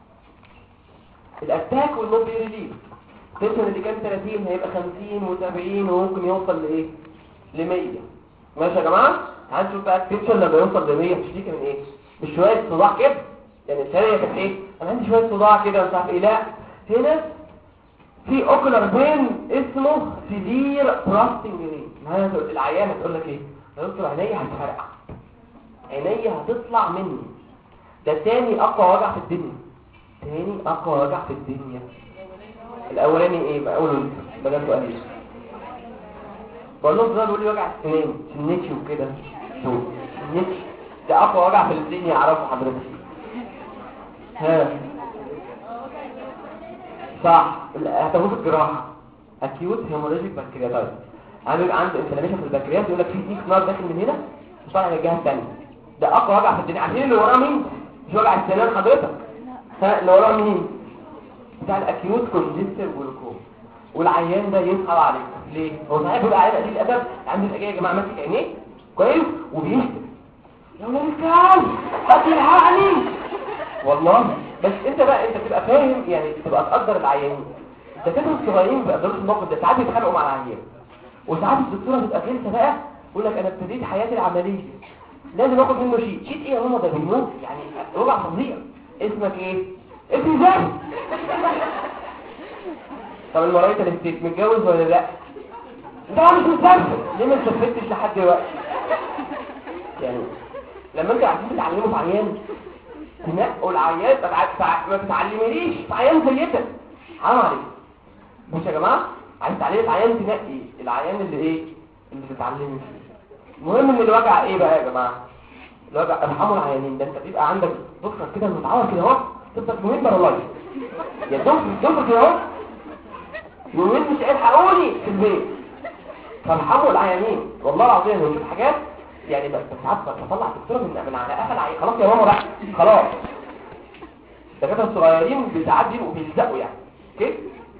الاتاك والنوت بي ريليف التنشن اللي كان 30 هيبقى 50 و70 وممكن يوصل لايه ل 100 ماشي يا جماعه تعالوا نشوف بقى التنشن لما يوصل ل 100 بتشتكي من ايه مش شويه صداع كده يعني الثانيه كانت ايه انا عندي شويه صداع كده مش عارف ايه لا هنا في اوكلر بين اسمه سيفير براستنج رين العيان هتقول لك ايه يا دكتور عينيا هتفرقع عينيا هتطلع مني ده تاني اقوى وجع في الدنيا تاني اقوى وجع في الدنيا الاولاني ايه بقى اقوله بدل سؤال ايه بقول لهم ده بيقول لي وجع السنان سنتي وكده شو سنتي ده اقوى وجع في الدنيا يعرفه حضرتك ها صح هتاخد الجراحه اكيوت هيموراجيك بنكرياتايتس عامل عنده انفلاميشن في البنكرياس يقول لك في ديك نار داخل من هنا وطالع من الجهه الثانيه ده اقوى وجع في الدنيا عارفين اللي وراه مين مش وجع السنان حضرتك ها اللي وراه مين بتاع الاكيوت كونجستيف جلوكوم والعيان ده يصعب عليك ليه هو صحيح بيبقى عليه قليل الادب عند الاجيه يا جماعه ماسك عينيه كويس وبيشتم يا ولاد الكلب هتلحقني والله بس انت بقى انت تبقى فاهم يعني تبقى تقدر العيانين الدكاتره الصغيرين بقى دول في الموقف ده ساعات بيتخانقوا مع العيان وساعات الدكتوره تبقى جلسه بقى يقول لك انا ابتديت حياتي العمليه لازم اخد منه شيء شيء ايه يا ماما ده بيموت يعني وجع فظيع اسمك ايه اسمي زي طب المراية الاستيت متجوز ولا لا ده مش متجوز ليه ما اتشفتش لحد دلوقتي يعني لما انتوا قاعدين بتعلموا في عيان تنقوا العيان ما تتعلميليش في عيان زيتك حرام عليك مش يا جماعه عايز تعلمي في عيان تنقي العيان اللي ايه اللي تتعلمي فيه المهم ان الوجع ايه بقى يا جماعه الوجع ارحموا العيانين ده انت بيبقى عندك دكتور كده متعور كده اهو تفضل يومين بارلايز يا دكتور دكتور كده اهو يومين مش الحقوني في البيت فارحموا العيانين والله العظيم بنشوف حاجات يعني بس ساعات بطلع الدكتوره من من على قفل عيان خلاص يا ماما بقى خلاص الدكاتره الصغيرين ساعات بيبقوا بيلزقوا يعني اوكي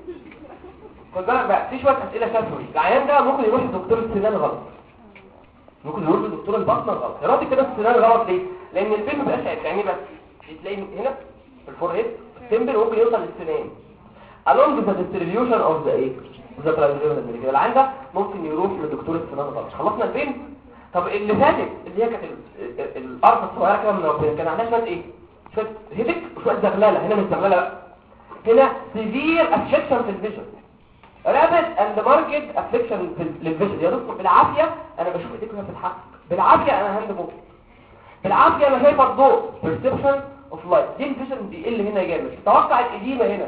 خد بالك بقى في شويه اسئله شفوي العيان ده ممكن يروح لدكتور السنان غلط ممكن يروح لدكتور البطنه غلط يراضي كده السنان غلط ليه لان الفيلم مبقاش شايف يعني بس بتلاقي هنا في الفور هيد التمبل ممكن يوصل للسنان along the distribution of the ايه the trigeminal nerve العين ده ممكن يروح لدكتور السنان غلط خلصنا الفيلم طب اللي فاتت اللي هي كانت الارض الصغيره كده من ربنا كان عندها شويه ايه شويه هيدك وشويه زغلله هنا مش زغلله بقى هنا سيفير افكشن في الفيجن رابد اند ماركت افكشن في للفيجن يا دكتور بالعافيه انا بشوف ايديك وهي بتتحرك بالعافيه انا هاند بوك بالعافيه انا شايفه الضوء perception اوف لايت دي الفيجن بيقل هنا جامد توقع القديمه هنا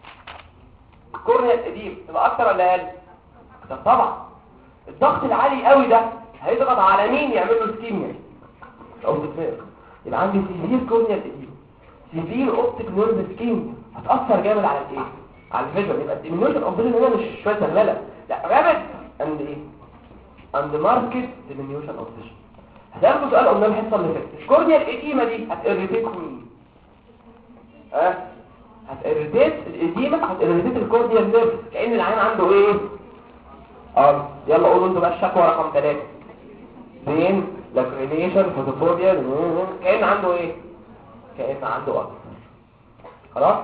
الكورنيا القديم تبقى اكتر ولا اقل طب طبعا الضغط العالي قوي ده هيضغط على مين يعمل له سكيميا او دماغ يبقى عندي سيفير كورنيا القديم سيفير اوبتيك نيرف سكيم هتاثر جامد على الايه على الفيجن يبقى الديمينيوشن اوف فيجن هنا مش شويه زغلله لا رابد اند ايه اند ماركت ديمينيوشن اوف فيجن هسألكم سؤال قلنا الحصه اللي فاتت الكورنيا القديمه دي هتirritate مين ها أه؟ هتirritate القديمه هتirritate الكورنيا نيرف كأن العين عنده ايه اه يلا قولوا انتوا بقى الشكوى رقم ثلاثة فين لاكرينيشن فوتوفوبيا كأن عنده ايه كأن عنده أكتر خلاص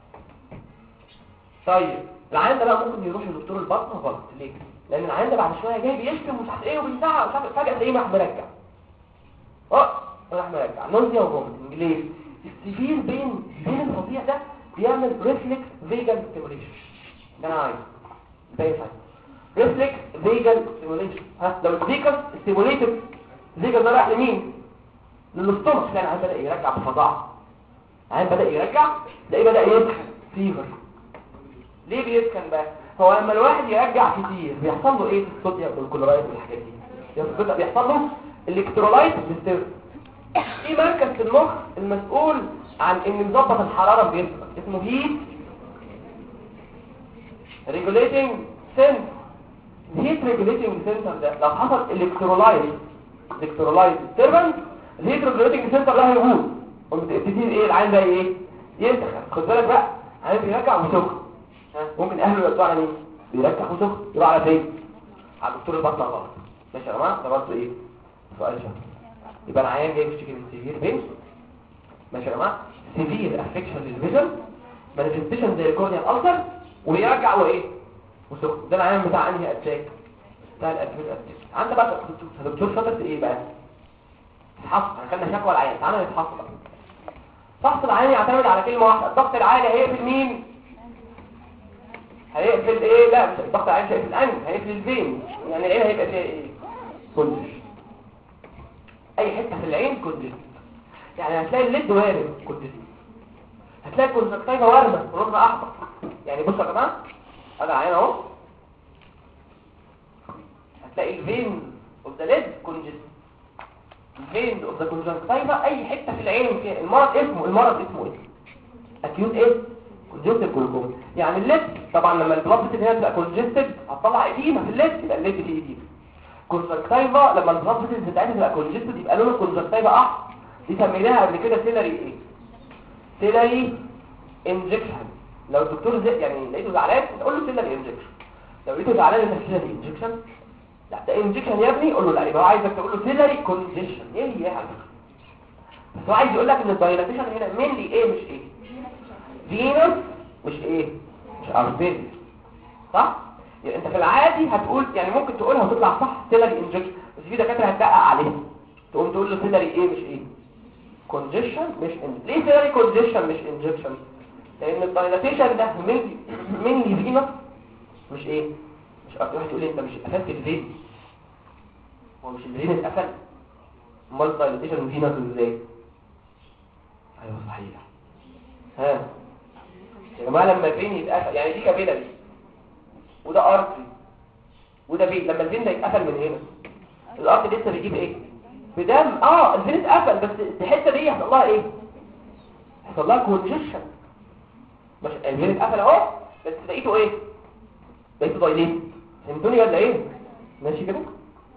طيب العيان ده بقى ممكن يروح لدكتور البطن غلط ليه لان العيان ده بعد شويه جاي بيشتم ومش عارف ايه وبيزعق ومش عارف فجاه تلاقيه راح مرجع اه راح مرجع نوزيا وفومت انجليزي السيفير بين بين الفظيع ده بيعمل ريفلكس فيجن ستيموليشن ده انا عايز زي فاهم ريفلكس فيجن ستيموليشن ها لو الفيجن ستيموليتد الفيجن ده رايح لمين للاستومك كان عايز بدا يرجع بفظاعه عايز بدا يرجع تلاقيه بدا يسخن فيفر ليه بيسكن بقى هو لما الواحد يرجع كتير بيحصل له ايه في الصوديوم والكلورايد والحاجات دي يبقى بيحصل له الكترولايت ديسترب في مركز في المخ المسؤول عن ان يظبط الحراره في جسمك اسمه هيت ريجوليتنج سنس الهيت ريجوليتنج سنتر ده لو حصل الكترولايت الكترولايت ديستربنس الهيت ريجوليتنج سنتر ده هيبوظ وبتبتدي ايه العين ده ايه ينتخب خد بالك بقى عين بيرجع وسخن ممكن اهله يقطعوا على مين بيرجع وسخن يروح على فين على دكتور البطن غلط ماشي يا جماعه ده برضه ايه سؤال شهر يبقى العيان جاي بيشتكي من سيفير بين ماشي يا جماعه سيفير افكشن للفيجن مانيفستيشن زي الكورنيال الالسر ويرجع وايه وسخن ده العيان بتاع انهي اتاك بتاع الادمين اتاك عندك بقى دكتور دكتور شاطر في ايه بقى فحص خدنا شكوى العيان تعالى نتحص بقى فحص العيان يعتمد على كلمه واحده الضغط العالي هيقفل مين هيقفل ايه لا مش الضغط العالي مش هيقفل الانف هيقفل الفين يعني العين هيبقى فيها ايه كونجش اي حته في العين كونجش يعني هتلاقي الليد وارم كونجش هتلاقي الكونجكتيفا وارمه ولونها احمر يعني بصوا يا جماعه انا عين اهو هتلاقي الفين اوف ذا ليد كونجش الفين اوف ذا كونجكتيفا اي حته في العين فيها المرض اسمه المرض اسمه ايه اكيوت ايه كونجكتيف جلوكوما يعني الليد طبعا لما البلاد بتبقى هنا تبقى كونجستد هتطلع اديمه في الليد يبقى الليد فيه اديمه كونجكتيفا لما البلاد بتاعتها تبقى كونجستد يبقى لون الكونجكتيفا احمر دي سميناها قبل كده سيلري ايه سيلري انجكشن لو الدكتور زي يعني لقيته زعلان تقول له سيلري انجكشن لو لقيته زعلان انت سيلري انجكشن لا ده انجكشن يا ابني قول له لا يبقى هو عايزك تقول له سيلري كونجيشن ايه هي على فكره بس هو عايز يقول لك ان الدايلاتيشن هنا مينلي ايه مش ايه فينوس مش ايه مش ارتيريا صح يعني انت في العادي هتقول يعني ممكن تقولها وتطلع صح سيلري انجكشن بس في دكاتره هتدقق عليها تقوم تقول له سيلري ايه مش ايه كونجيشن مش ان ليه سيلري كونجيشن مش انجكشن لان الدايلاتيشن ده مينلي مينلي فينوس مش ايه مش واحد تقول لي انت مش قفلت الفين هو مش الفين اتقفل امال الدايلاتيشن فينوس ازاي ايوه صحيح ها يا جماعه لما الفين يتقفل يعني دي كابيلاري وده ارتري وده فين لما الفين ده يتقفل من هنا الارتري لسه بيجيب ايه بدم اه الفين اتقفل بس الحته دي يحصل لها ايه يحصل لها كونجكشن مش الفين اتقفل اهو بس لقيته ايه لقيته دايليت فهمتوني ولا ايه ماشي كده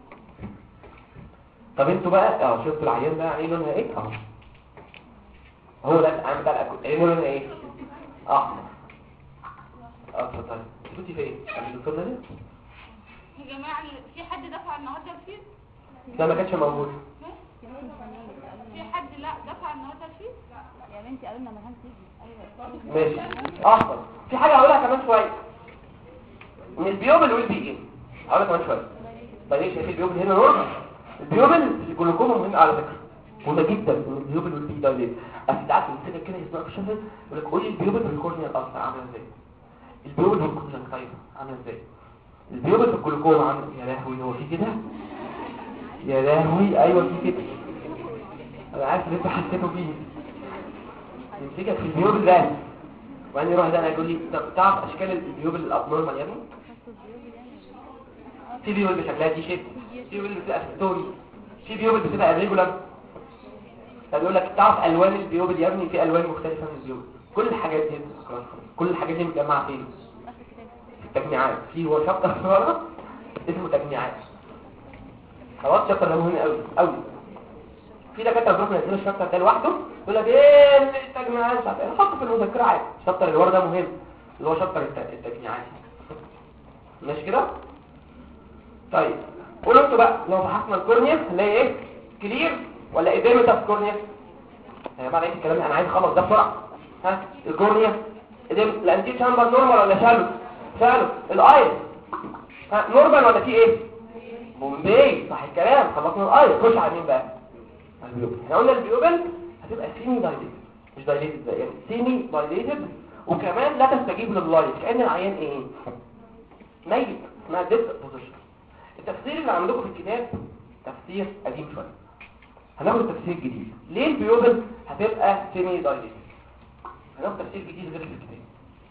طب انتوا بقى اه شفتوا العيان ده عينه لونها ايه اهو هو ده العيان بتاع الاكل عينه لونها ايه احمر اه اتفضلي كنتي فين عند الدكتور نادي يا جماعة في حد دفع النهاردة الفيس؟ لا ما كانش موجود في حد لا دفع النهاردة الفيس؟ يا بنتي قالوا لنا مهام تيجي ايوه ماشي احمر في حاجه هقولها كمان شويه من البيوبل والبيجن هقولها كمان شويه بعدين شايف البيوبل هنا نورمال البيوبل الجلوكوما مهم على فكره مهمه جدا ان البيوبل والبيجن ده ليه اصل ساعات بنمسكك كده يسمعوا في الشفه يقول لك قول لي البيوبل والكورنيا الالسر عامله ازاي البيوبل والكونجكتيفا عامله ازاي البيوبل في الجلوكوما عامله يا لهوي هو في كده يا لهوي ايوه في كده انا عارف اللي انت حسيته فيه يمسكك في البيوبل ده وبعدين يروح ده يقول لي طب تعرف اشكال البيوبل الابنورمال يا ابني في بيوبل بشكلها دي شيب في بيوبل بتبقى ستوري في بيوبل بتبقى ريجولار طب يقول لك تعرف الوان البيوبل يا ابني في الوان مختلفه من البيوبل كل الحاجات دي كل الحاجات دي متجمعه فين في التجميعات في هو شابتر صغيره اسمه تجميعات خلاص شابتر ده مهم قوي قوي في دكاتره بيروحوا ينزلوا الشابتر ده لوحده يقول لك ايه التجميعات مش عارف ايه حطه في المذكره عادي الشابتر اللي ورا ده مهم اللي هو شابتر الت- التجميعات ماشي كده طيب قولوا انتوا بقى لو فحصنا الكورنيا هنلاقي ايه كلير ولا ايديمتاس كورنيا يا جماعه ايه الكلام ده؟ انا عايز اخلص ده بسرعه ها الكورنيا ايديم الانتي تشامبر نورمال ولا شالو شالو الاير ها نورمال ولا في ايه بومبي صح الكلام خلصنا الاير خش على مين بقى على البيوبل احنا قلنا البيوبل هتبقى سيمي دايليتد مش دايليتد بقى يعني سيمي دايليتد وكمان لا تستجيب لللايت كأن العيان ايه ميت اسمها ديب بوزيشن التفسير اللي عندكم في الكتاب تفسير قديم شويه هناخد التفسير الجديد ليه البيوبل هتبقى سيمي دايليتد هناخد تفسير جديد غير في الكتاب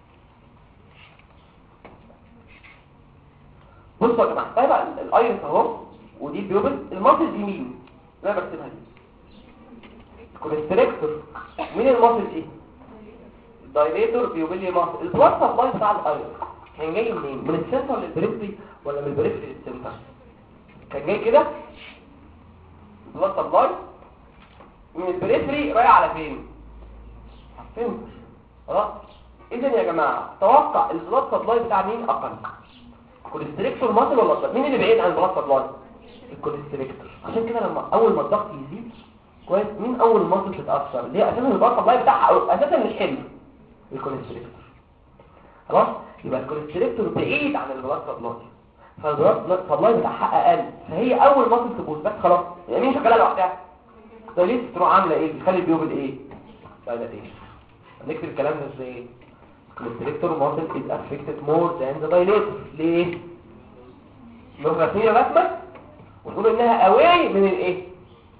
بصوا يا جماعه طيب الايرس اهو ودي البيوبل الماسل دي مين انا برسمها دي الكونستريكتور مين الماسل دي الدايليتور بيوبيلي ماسل البلاد سبلاي بتاع الايرس كان جاي منين من السنتر للبريفري ولا من البريفري للسنتر كان جاي كده البلاد سبلاي من البريفري رايح على فين على السنتر خلاص اذا يا جماعه توقع البلاد سبلاي بتاع مين اقل كوليستريكتور ماسل ولا الضغط مين اللي بعيد عن البلاد سبلاي الكوليستريكتور عشان كده لما اول ما الضغط يزيد كويس مين اول ماسل تتاثر ليه اساسا البلاد سبلاي بتاعها اساسا مش حلو الكوليستريكتور خلاص يبقى الكوليستريكتور بعيد عن البلاد سبلاي فالبلاد سبلاي بتاعها اقل فهي اول ماسل تبوظ بس خلاص يعني مين شغاله لوحدها دايليت تروح عامله ايه بتخلي البيوبل ايه دايلاتيشن هنكتب الكلام ده ازاي الكوليستريكتور muscle is affected more than the dilator ليه؟ نروح راسمين رسمة ونقول انها away من الايه؟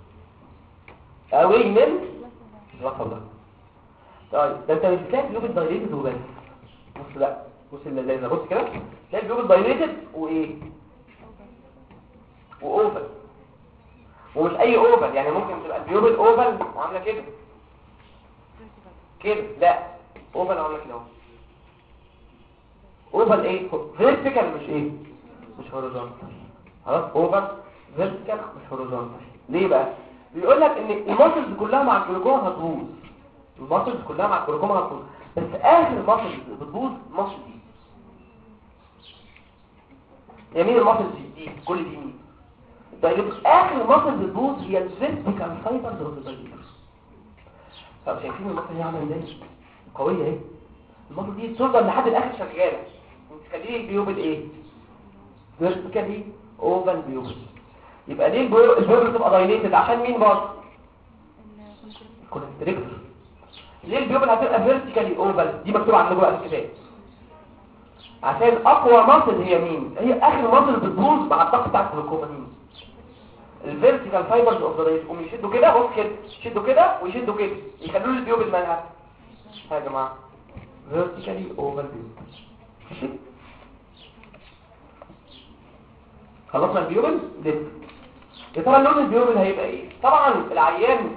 away من الرقم ده طيب ده انت مش بتلاقي البيوبل دايليتد وبس بص لا بص اللذيذة بص كده تلاقي البيوبل دايليتد وايه؟ واوفل ومش اي اوفل يعني ممكن تبقى البيوبل اوفل وعامله كده كده لا اوفل عامله كده اهو اوفر ايه فيرتيكال مش ايه مش هوريزونتال خلاص اوفر فيرتيكال مش هوريزونتال ليه بقى بيقول لك ان الماسلز كلها مع الجلوكوما هتبوظ الماسلز كلها مع الجلوكوما هتبوظ بس اخر ماسل بتبوظ الماسل دي هي مين الماسل دي دي كل دي مين طيب اخر ماسل بتبوظ هي الفيرتيكال فايبرز اوف ذا طب شايفين الماسل دي عامله ازاي قويه اهي المصل دي تفضل لحد الاخر شغاله وتخليه البيوبل ايه فيرتيكالي اوفال بيوبل يبقى ليه البيو- البيوبل تبقى دايليتد عشان مين برضه الكونستريكتور ليه البيوبل هتبقى فيرتيكالي اوفال دي مكتوبه عندكم بقى في الكتاب عشان اقوى مصل هي مين هي اخر مصل بتبوظ مع الضغط بتاع الجلوكوما مين الفيرتيكال فايبرز اوف ذا ريت يقوم يشدوا كده بص كده يشدوا كده ويشدوا كده يخلوا لي البيوبل مالها يا جماعه vertically over view ماشي خلصنا البيوبل لسه يا ترى لون البيوبل هيبقى ايه طبعا العيان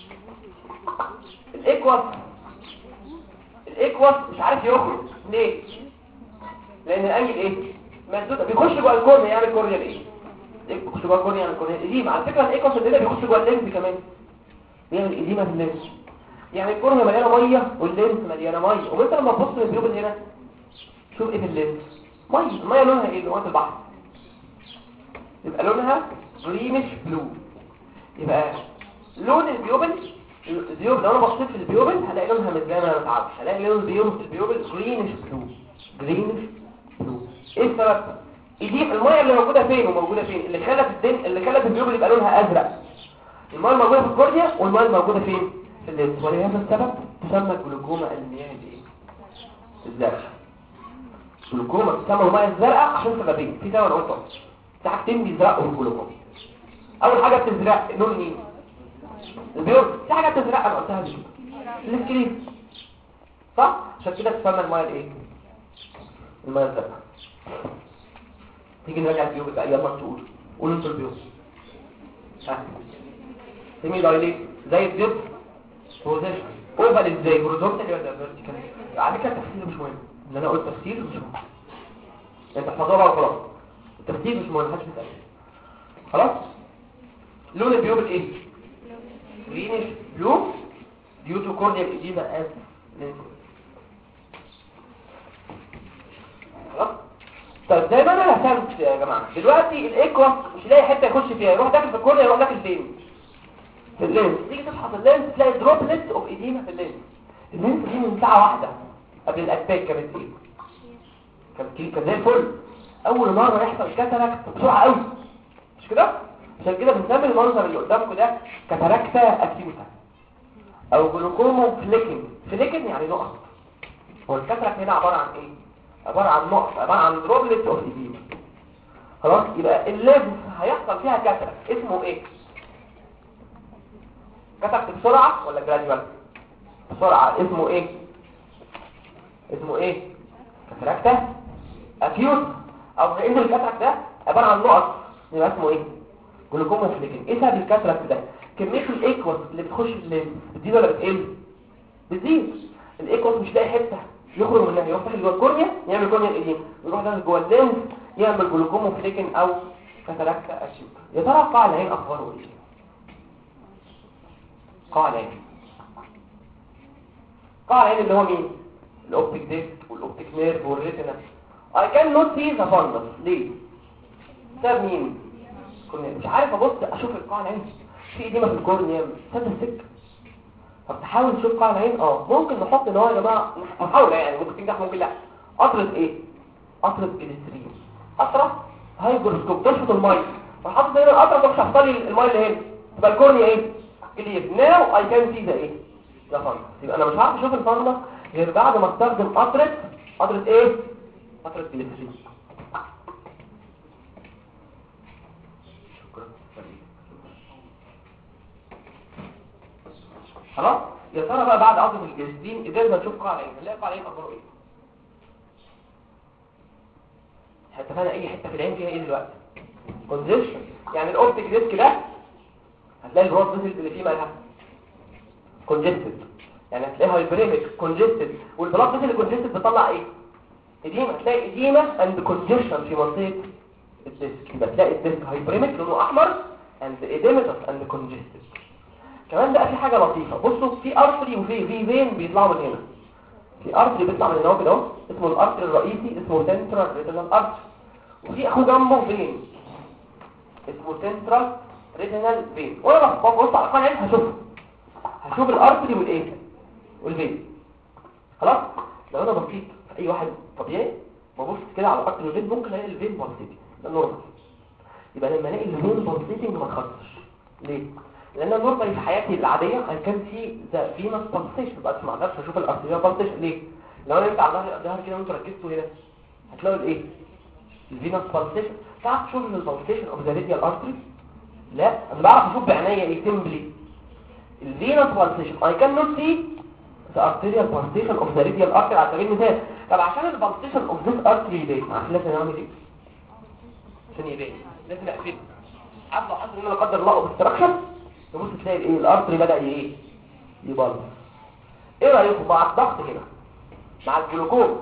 الايكوس الايكوس مش عارف يخرج ليه لان الانجل ايه مسدود بيخش جوه الكورنيا يعمل كورنيا ايه بيخش جوه الكورنيا يعمل كورنيا اديمه على فكره الايكوس ده بيخش جوه اللينز كمان بيعمل اديمه في اللينز يعني الكورنيا مليانه ميه واللينس مليانه ميه وانت لما تبص للبيوبل هنا شوف ايه في اللينس ميه الميه لونها ايه لونها البحر يبقى لونها جرينش بلو يبقى لون البيوبل البيوبل لو انا بصيت في البيوبل هلاقي لونها مش زي ما انا متعرفش هلاقي لون البيوبل البيوبل جرينش بلو جرينش بلو ايه السبب دي الميه اللي موجوده فين وموجوده فين اللي خلت الدم اللي خلت البيوبل يبقى لونها ازرق الميه الموجوده في الكورنيا والميه الموجوده فين في اللينس ولهذا السبب تسمى الجلوكوما المياه الايه الزرقاء الجلوكوما تسمى المياه الزرقاء عشان سببين في سبب قلت في حاجتين بيزرقوا في الجلوكوما اول حاجه بتزرق لون مين البيور في حاجه بتزرق انا قلتها دي السكرين صح عشان كده تسمى المياه الايه المياه الزرقاء تيجي نراجع البيور بقى يلا تقول قولوا انتوا البيور ها سيمي دايليت زي الدب بوزيشن اوفر ازاي هوريزونتال ولا فيرتيكال على فكره التفسير مش مهم ان انا قلت تفسير مش مهم انت احفظوها بقى وخلاص التفسير مش مهم محدش بيسال خلاص لون البيوبل ايه جرينش بلو due to corneal edema as خلاص طيب زي ما انا رسمت يا جماعه دلوقتي الايكوس مش لاقي حته يخش فيها يروح داخل في الكورنيا يروح داخل فين في اللينس تيجي تفحص اللينس تلاقي دروبلت اوف ايديما في اللينس اللينس دي من ساعه واحده قبل الاتاك كانت ايه كانت كي- كانت زي الفل اول مره يحصل كاتاراكت بسرعه قوي مش كده عشان كده بنسمي المنظر اللي قدامكم ده كاتاراكتا اكيوتا او جلوكومو فليكنج فليكنج يعني نقط هو الكاتاراكت هنا عباره عن ايه عباره عن نقط عباره عن دروبلت اوف ايديما خلاص يبقى اللينس هيحصل فيها كاتاراكت اسمه ايه كاتاراكت بسرعه ولا جراديوال بسرعه اسمه ايه اسمه ايه كاتاراكتا اكيوت او ان الكاتاراكت ده عباره عن نقط يبقى اسمه ايه جلوكوما فليكنج ايه سبب الكاتاراكت ده كميه الايكوس اللي بتخش في اللينس بتزيد ولا بتقل بتزيد الايكوس مش لاقي حته يخرج منها يروح داخل جوه الكورنيا يعمل كورنيا القديم يروح داخل جوه اللينس يعمل جلوكوما فليكن او كاتاراكت اكيوت يا ترى قاع العين اخباره ايه قاع العين قاع العين اللي هو مين الاوبتيك ديسك والاوبتيك نيرف والريتنا I cannot see the fundus ليه بسبب مين كورنيا مش عارف ابص اشوف القاع العين في ايديما في الكورنيا سد السك طب تحاول تشوف قاع العين اه ممكن نحط ان هو يا جماعه محاوله يعني ممكن تنجح ممكن لا قطره ايه قطره جليسرين قطره هايجروسكوب تشفط الميه فحط هنا القطره تروح شفط لي الميه اللي هنا تبقى الكورنيا ايه كلير ناو اي كان سي ذا ايه ده فندس يبقى انا مش عارف اشوف الفندس غير بعد ما استخدم قطره قطره ايه قطره جليسرين شكرا خلاص يا ترى بقى بعد عظم الجليسرين قدرنا نشوف قاع العين نلاقي قاع العين اخباره ايه حتى فانا اي حته في العين فيها ايه دلوقتي كونجيشن يعني الاوبتيك ديسك ده هتلاقي البروت فيسل اللي فيه مالها كونجستد يعني هتلاقيها هايبريميك كونجستد والبلاد فيسل الكونجستد بتطلع ايه اديمه هتلاقي اديمه اند كونجيشن في منطقه الديسك يبقى تلاقي الديسك هايبريميك لونه احمر اند اديمتس اند كونجستد كمان بقى في حاجه لطيفه بصوا في ارتري وفي في فين بيطلعوا من هنا في ارتري بيطلع من هنا اهو كده اهو اسمه الارتري الرئيسي اسمه سنترال ريتينال ارتري وفي اخوه جنبه فين اسمه سنترال ريتينال فين وانا ببص على القناه هشوفه هشوف الارتري والايه والفين خلاص لو انا بصيت في اي واحد طبيعي ببص كده على الارتري والفين ممكن الاقي الفين بلسيتنج ده نورمال يبقى لما الاقي الفين بلسيتنج ما تخطش ليه لان النورمال في حياتي العاديه انا كان في ذا فينس بلسيشن بس ما اقدرش اشوف الارتريا بلسيشن ليه لو انا انت على ظهر ظهر كده وانتوا ركزتوا هنا هتلاقوا الايه الفينس بالسيشن تعرف تشوف البالسيشن اوف ذا راديال ارتري لا انا بعرف اشوف بعينيا ايه سيمبلي الفينس بالسيشن اي كان نوت سي ذا ارتريال بالسيشن اوف ذا راديال ارتري على سبيل المثال طب عشان البالسيشن اوف ذيس ارتري يبان عارف لازم نعمل ايه عشان يبان لازم اقفله عارف لو حصل ان لا قدر الله اوبستراكشن تبص تلاقي الايه الارتري بدا ايه يبلط ايه رايكم مع الضغط هنا مع الجلوكوز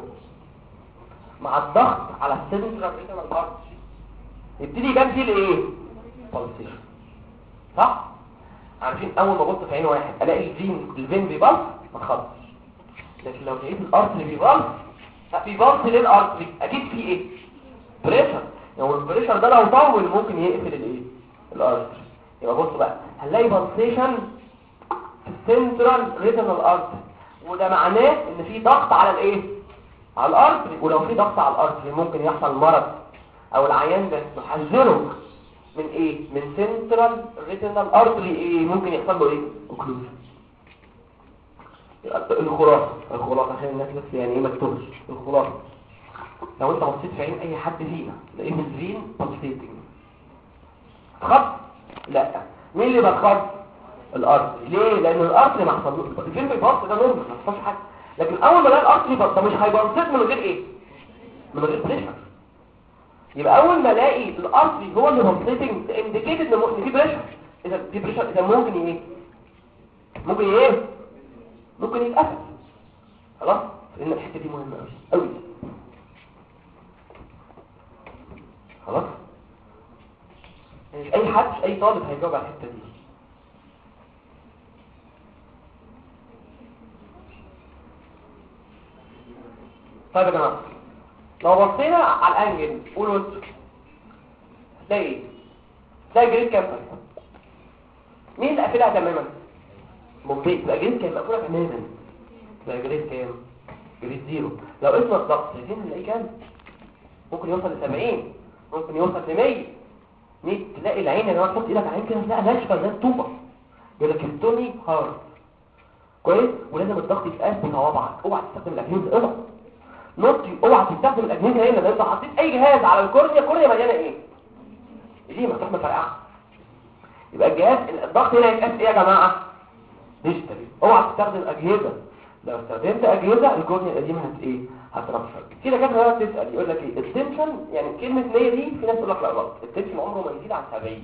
مع الضغط على السنترال ريتينال ارتري يبتدي يبان فيه الايه بالسيشن صح عارفين اول ما ابص في عين واحد الاقي الفين الفين بيبلس ما تخلصش لكن لو لقيت الارتري بيبلس لا بيبلس ليه الارتري اكيد في ايه بريشر يعني البريشر ده لو طول ممكن يقفل الايه الارتري يبقى بص بقى هنلاقي بالسيشن في السنترال ريتينال ارتري وده معناه ان في ضغط على الايه على الارتري ولو في ضغط على الارتري ممكن يحصل مرض او العيان ده نحذره من ايه من سنترال ريتينال ارتري ايه ممكن يحصل له ايه اوكلوجن الخلاصه الخلاصه عشان الناس بس يعني ايه ما تتوهش الخلاصه لو انت بصيت في عين اي حد فينا تلاقيه الفين بالسيتنج خط لا مين اللي بتخط الارتري ليه لان الارتري ما حصلوش الفين بيبص ده نورمال ما حصلش حاجه لكن اول ما الاقي الارتري ده مش هيبلسط من غير ايه من غير بريشر يبقى اول ما الاقي الارتري هو اللي بلسيتنج انديكيتد ان في بريشر اذا في بريشر اذا ممكن ايه ممكن ايه ممكن يتقفل خلاص لان الحته دي مهمه قوي قوي خلاص يعني مش اي حد مش اي طالب هيجاوب على الحته دي طيب يا جماعه لو بصينا على الانجل قولوا انتوا تلاقي ايه تلاقي جريد كام مين اللي قافلها تماما ممتاز يبقى جريد كام مقفوله تماما يبقى جريد كام جريد زيرو لو اسم الضغط عايزين نلاقيه كام ممكن يوصل ل 70 ممكن يوصل ل 100 100 تلاقي العين يا جماعه تحط ايدك على العين كده تلاقيها ناشفه زي الطوبه يقول لك التوني هارد كويس ولازم الضغط يتقاس بصوابعك اوعى تستخدم الاجهزه اوعى نوتي اوعى تستخدم الاجهزه هنا لان انت حطيت اي جهاز على الكورنيا الكورنيا مليانه ايه دي مفتوح مفرقعه يبقى الجهاز الضغط هنا يتقاس ايه يا جماعه ديجيتال اوعى تستخدم اجهزه لو استخدمت اجهزه الكورنيا القديمه هت ايه هترفض في دكاتره بقى بتسال يقول لك ايه التنشن يعني كلمه 100 دي في ناس تقول لك لا غلط التنشن عمره ما يزيد عن 70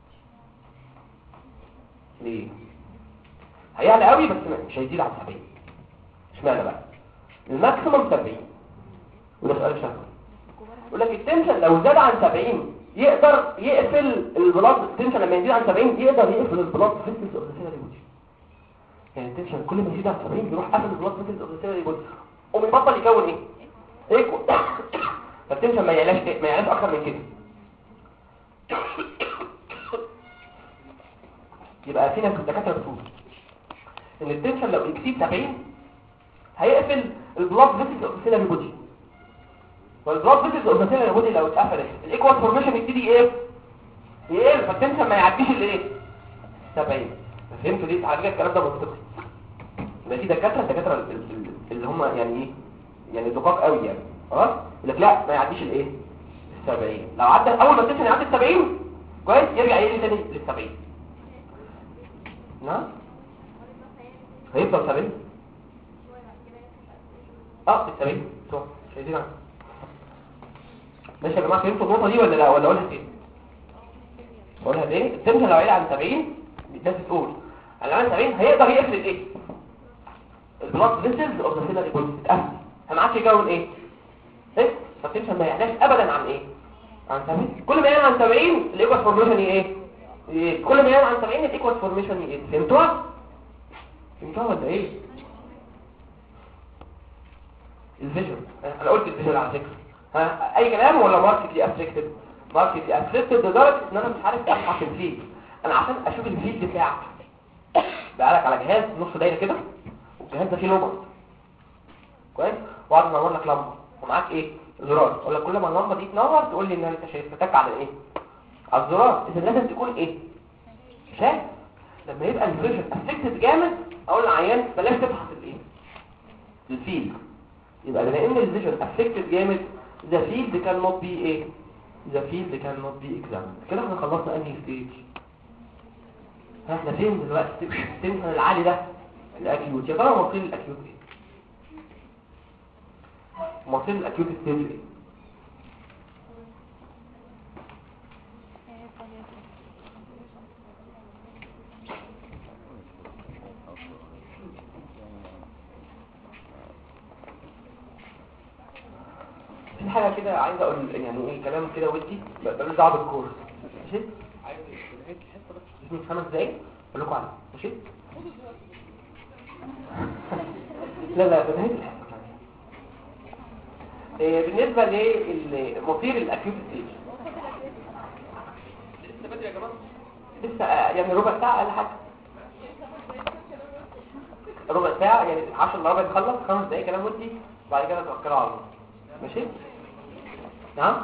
ليه هيعلى قوي بس مش هيزيد عن 70 اشمعنى بقى الماكسيموم 70 وده سؤال شهر يقول لك التنشن لو زاد عن 70 يقدر يقفل البلاد التنشن لما يزيد عن 70 يقدر يقفل البلاد فيسلز اوف ذا سيلري بودي يعني التنشن كل ما يزيد عن 70 يروح قافل البلاد فيسلز اوف ذا سيلري بودي وبيبطل يكون ايه ايكو فالتنشن ما يعلاش ما يعلاش اكتر من كده يبقى في ناس الدكاتره بتقول ان التنشن لو يكسيب 70 هيقفل البلاد فيسلز اوف ذا سيلري بودي والبلاد فيسلز اوف ذا سيلري بودي لو اتقفلت الايكوال فورميشن يبتدي ايه يقل فالتنشن ما يعديش الايه 70 فهمتوا ليه على فكره الكلام ده منطقي يبقى في دكاتره الدكاتره ال- ال- اللي هم يعني ايه يعني دقاق قوي يعني خلاص يقول لك لا ما يعديش الايه ال 70 لو عدى اول ما التنشن يعدي ال 70 كويس يرجع يقل تاني لل 70 نعم هيفضل 70 اه ال 70 صح مش عايزين عنها. ماشي يا جماعه فهمتوا النقطه دي ولا لا ولا اقولها تاني اقولها تاني التنشن لو عيل عن 70 الناس بتقول لو عن 70 هيقدر يقفل الايه البلاد فيسلز اوف ذا سيلري بودي اتقفل فما عادش يكون ايه ايه فالتنشن ما يعلاش ابدا عن ايه عن 70 كل ما يعلى عن 70 الايكوال فورميشن ايه إيه؟ كل ما يعلى عن 70 الايكوال فورميشن ايه فهمتوها فهمتوها ولا ايه الفيجن انا قلت الفيجن على فكره ها اي كلام ولا ماركتلي افكتد ماركتلي افكتد لدرجه ان انا مش عارف ابحث الفيلد انا عشان اشوف الفيلد بتاعك بقالك على جهاز نص دايره كده والجهاز ده فيه لمبه كويس وقعد منور لك لمبه ومعاك ايه زرار اقول لك كل ما اللمبه دي تنور تقول لي ان انت شايف فتك على ايه على الزرار اذا لازم تكون ايه شايف لما يبقى الفيجن افكتد جامد اقول للعيان بلاش تفحص الايه الفيلد يبقى بما ان الفيجن افكتد جامد the field cannot be ايه the field cannot be examined كده احنا خلصنا انهي ستيج احنا فين دلوقتي التنشن العالي ده الاكيوت يا ترى مصير الاكيوت ايه مصير الاكيوت ستيج ايه في حاجه كده عايز اقول يعني ايه كلام كده ودي ملوش دعوه بالكورس ماشي عايز في نهايه الحصه بس تديني خمس دقايق اقول لكم عليه ماشي لا لا في نهايه الحصه إيه بالنسبه لمصير الاكيوت ستيج لسه بدري يا جماعه لسه آه، يعني ربع ساعه اقل حاجه ربع ساعه يعني 10 الا ربع تخلص خمس دقايق كلام ودي بعد كده توكلوا على الله ماشي نعم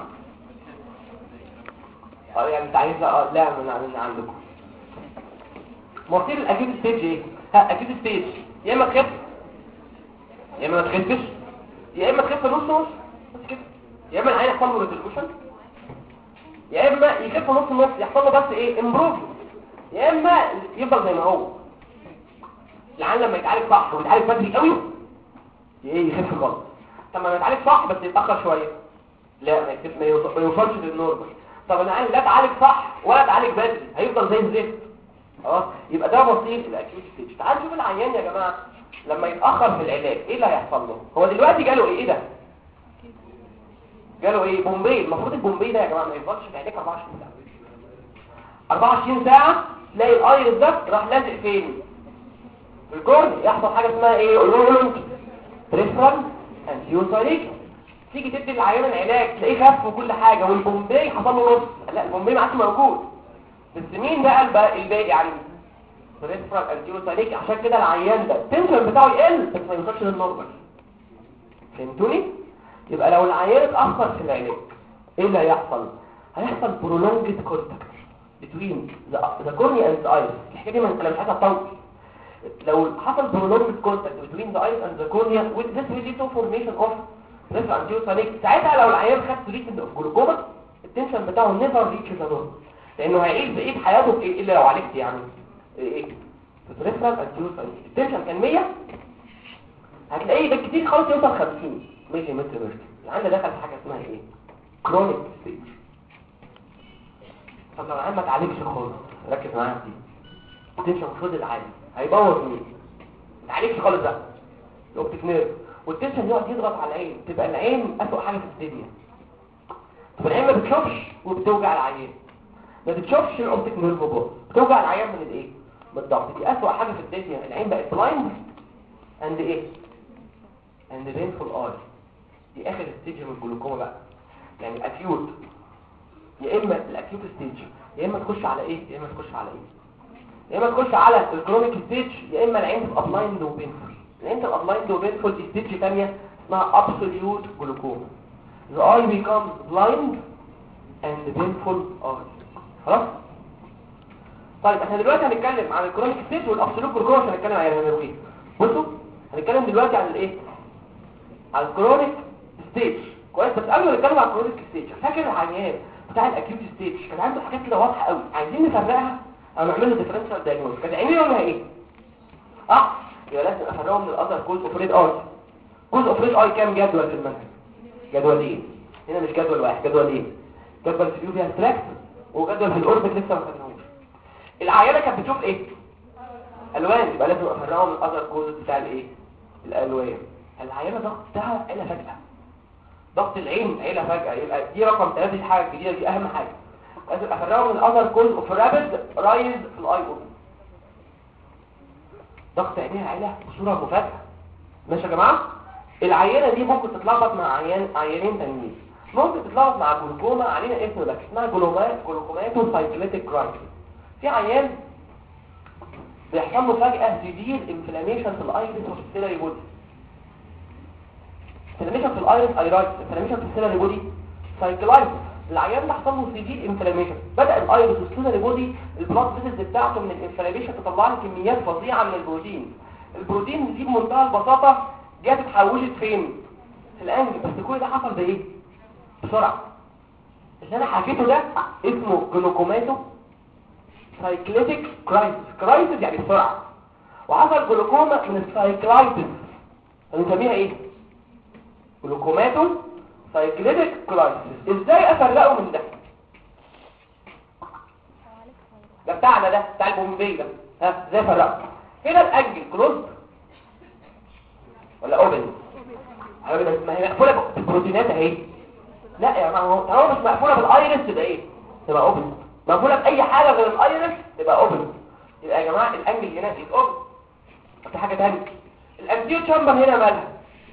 اه يعني انت عايز لا لا من من عندكم مصير الاكيد ستيج ايه ها اكيد ستيج يا اما تخف يا اما ما تخفش يا اما تخف نص نص بس كده يا اما العين يحصل له ريزولوشن يا اما يخف نص نص يحصل له بس ايه امبروف يا اما يفضل زي ما هو العين لما يتعالج صح ويتعالج بدري قوي ايه يخف خالص طب ما يتعالج صح بس يتاخر شويه لا ما يكتب ما يوصل- ما يوصلش للنورمال طب انا عايز لا اتعالج صح ولا اتعالج بدري هيفضل زي الزفت خلاص يبقى ده بسيط الاكيوت ستيج تعال نشوف العيان يا جماعه لما يتاخر في العلاج ايه اللي هيحصل له هو دلوقتي جاله ايه ايه ده جاله ايه بومبي المفروض البومبي ده يا جماعه ما يفضلش في العلاج 24 ساعه 24 ساعه تلاقي الايرس ده راح لازق فين في الكورن يحصل حاجه اسمها ايه اورونت بريفرال انتيوسايريك تيجي تدي العيان العلاج تلاقيه خف وكل حاجه والبومبي حصل له نص لا البومبي ما عادش موجود بس مين بقى الباقي الباقي يعني بريفرال انتيوساليك عشان كده العيان ده التنشن بتاعه يقل بس ما يوصلش للنورمال فهمتوني يبقى لو العيان اتاخر في العلاج ايه اللي هيحصل هيحصل prolonged contact between the, the cornea and the iris الحكايه دي ما انا مش عايز اطول لو حصل prolonged contact between the iris and the cornea with this will lead to formation of peripheral anterior ساعتها لو العيان خد treatment of glaucoma التنشن بتاعه never reaches the normal لانه هيعيش بقيه حياته بايه الا لو عالجت يعني ايه في peripheral anterior التنشن كان 100 هتلاقيه بالكتير خالص يوصل 50 ملي متر ميركوري العيان ده دخل في حاجه اسمها ايه كرونيك ستيج طب لو العيان ما اتعالجش خالص ركز معايا في دي التنشن فضل عالي هيبوظ مين ما اتعالجش خالص بقى الاوبتيك نيرف والتنشن يقعد يضغط على العين تبقى العين اسوء حاجه في الدنيا طب العين ما بتشوفش وبتوجع العيان ما بتشوفش الاوبتيك نيرف باظ بتوجع العيان من الايه من الضغط دي اسوء حاجه في الدنيا العين بقت بلايند اند ايه اند بينفول اي دي اخر ستيج من الجلوكوما بقى يعني اكيوت يا اما الاكيوت ستيج يا اما تخش على ايه يا اما تخش على ايه يا اما تخش على الكرونيك ستيج يا اما العين تبقى بلايند وبينفول العين تبقى بلايند وبينفول دي ستيج ثانيه اسمها ابسوليوت جلوكوما the eye becomes blind and painful eye خلاص طيب احنا دلوقتي هنتكلم عن الكرونيك ستيج والابسولوت جلوكوما عشان هنتكلم عليها هنروي بصوا هنتكلم دلوقتي عن الايه على الكرونيك ستيج كويس بس قبل ما نتكلم على الكرونيك ستيج فاكر العيان بتاع الاكيوت ستيج كان عنده حاجات كده واضحه قوي عايزين نفرقها او نعمل له ديفرنشال دايجنوز كانت عينيه لونها ايه اه يبقى لازم افرقه من الاذر كوز اوف ريد اي كوز اوف ريد اي كام جدول في المنهج جدولين هنا مش جدول واحد جدولين جدول في اليوبيا ستراكت وجدول في الاوربت لسه ما خدناهوش العيانه كانت بتشوف ايه الوان يبقى لازم افرقه من الاذر كوز بتاع الايه الالوان العيانه ضغط بتاعها عيله فجاه ضغط العين عيله فجاه يبقى دي رقم 3 دي حاجه جديده دي اهم حاجه لازم افرقه من الاذر كوز اوف رابيد رايز في الاي او ضغط عينيها عيله بصوره مفاجاه ماشي يا جماعه العينه دي ممكن تتلخبط مع عيان عيانين تانيين ممكن تتلخبط مع جلوكوما علينا اسم بس اسمها جلوكوما جلوكوماتو سايكليتيك كرايسيس في عيان بيحصل له فجاه سيفير انفلاميشن في الايرس والسيلري بودي انفلاميشن في الايرس ايرايتس انفلاميشن في السيلري بودي سايكلايتس العيان ده حصل له سيفير انفلاميشن بدا الايرس والسيلري بودي البلاد فيسلز بتاعته من الانفلاميشن تطلع له كميات فظيعه من البروتين البروتين دي بمنتهى البساطه جت اتحوشت فين في الانجل بس كل ده حصل بايه بسرعه اللي انا حكيته ده اسمه جلوكوماتو سايكليتيك كرايسيس كرايسيس يعني بسرعه وحصل جلوكوما من السايكلايتس هنسميها ايه جلوكوماتو سايكليتيك كرايسيس ازاي افرقه من ده ده بتاعنا ده بتاع البومبي ده ها ازاي افرقه هنا الانجل كلوز ولا اوبن ما هي مقفوله بالبروتينات اهي لا يا جماعه هو طالما مش مقفوله بالايرس تبقى ايه تبقى اوبن مقفوله باي حاجه غير الايرس تبقى اوبن يبقى يا جماعه الانجل هنا از اوبن في حاجه ثانيه الانتيو تشامبر هنا مالها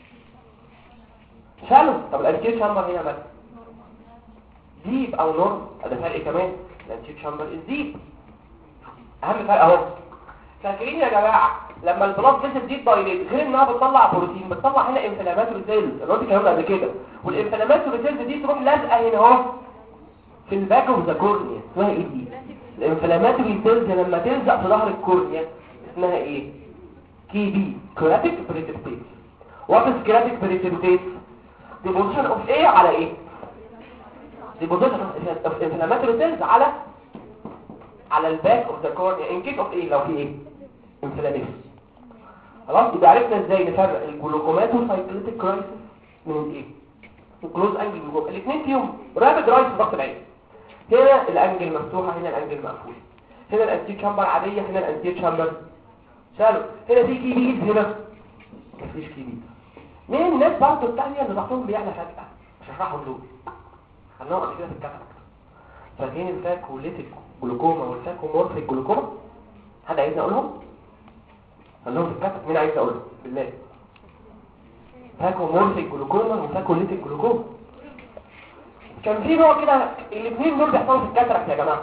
شالو طب الانتيو تشامبر هنا مالها ديب او نورم ده فرق كمان الانتيو تشامبر از ديب اهم فرق اهو فاكرين يا جماعه لما البلاد فيسل دي دايليت غير انها بتطلع بروتين بتطلع هنا انفلاماتوري سيلز الراجل كان قبل كده والانفلاماتوري سيلز دي تروح لازقه هنا اهو في الباك اوف ذا كورنيا اسمها ايه دي الانفلاماتوري سيلز لما تلزق في ظهر الكورنيا اسمها ايه كي بي كراتيك بريتبتيت وات از كراتيك بريتبتيت ديبوزيشن اوف ايه على ايه ديبوزيشن اوف انفلاماتوري سيلز على على الباك اوف ذا كورنيا ان كيس اوف ايه لو في ايه انفلاميشن خلاص يبقى عرفنا ازاي نفرق الجلوكوماتو سايكليتيك كرايسيس من الايه الكلوز انجل جلوكوما الاثنين فيهم رابد رايس ضغط العين هنا الانجل مفتوحه هنا الانجل مقفول هنا الانتي تشامبر عاديه هنا الانتي تشامبر شالو هنا في كي بيد هنا مفيش كي بيد مين الناس برضه الثانيه اللي ضغطهم بيعلى فجاه مش هشرحهم دول خليهم قبل كده في الكتاب فاكرين الفاكوليتيك جلوكوما والفاكومورفيك جلوكوما حد عايزني اقولهم خليهم في الكتاب مين عايز اقولهم بالله فاكومورفيك جلوكوما وفاكوليتيك جلوكوما كان في نوع كده الاثنين دول بيحصلوا في الكاتراكت يا جماعه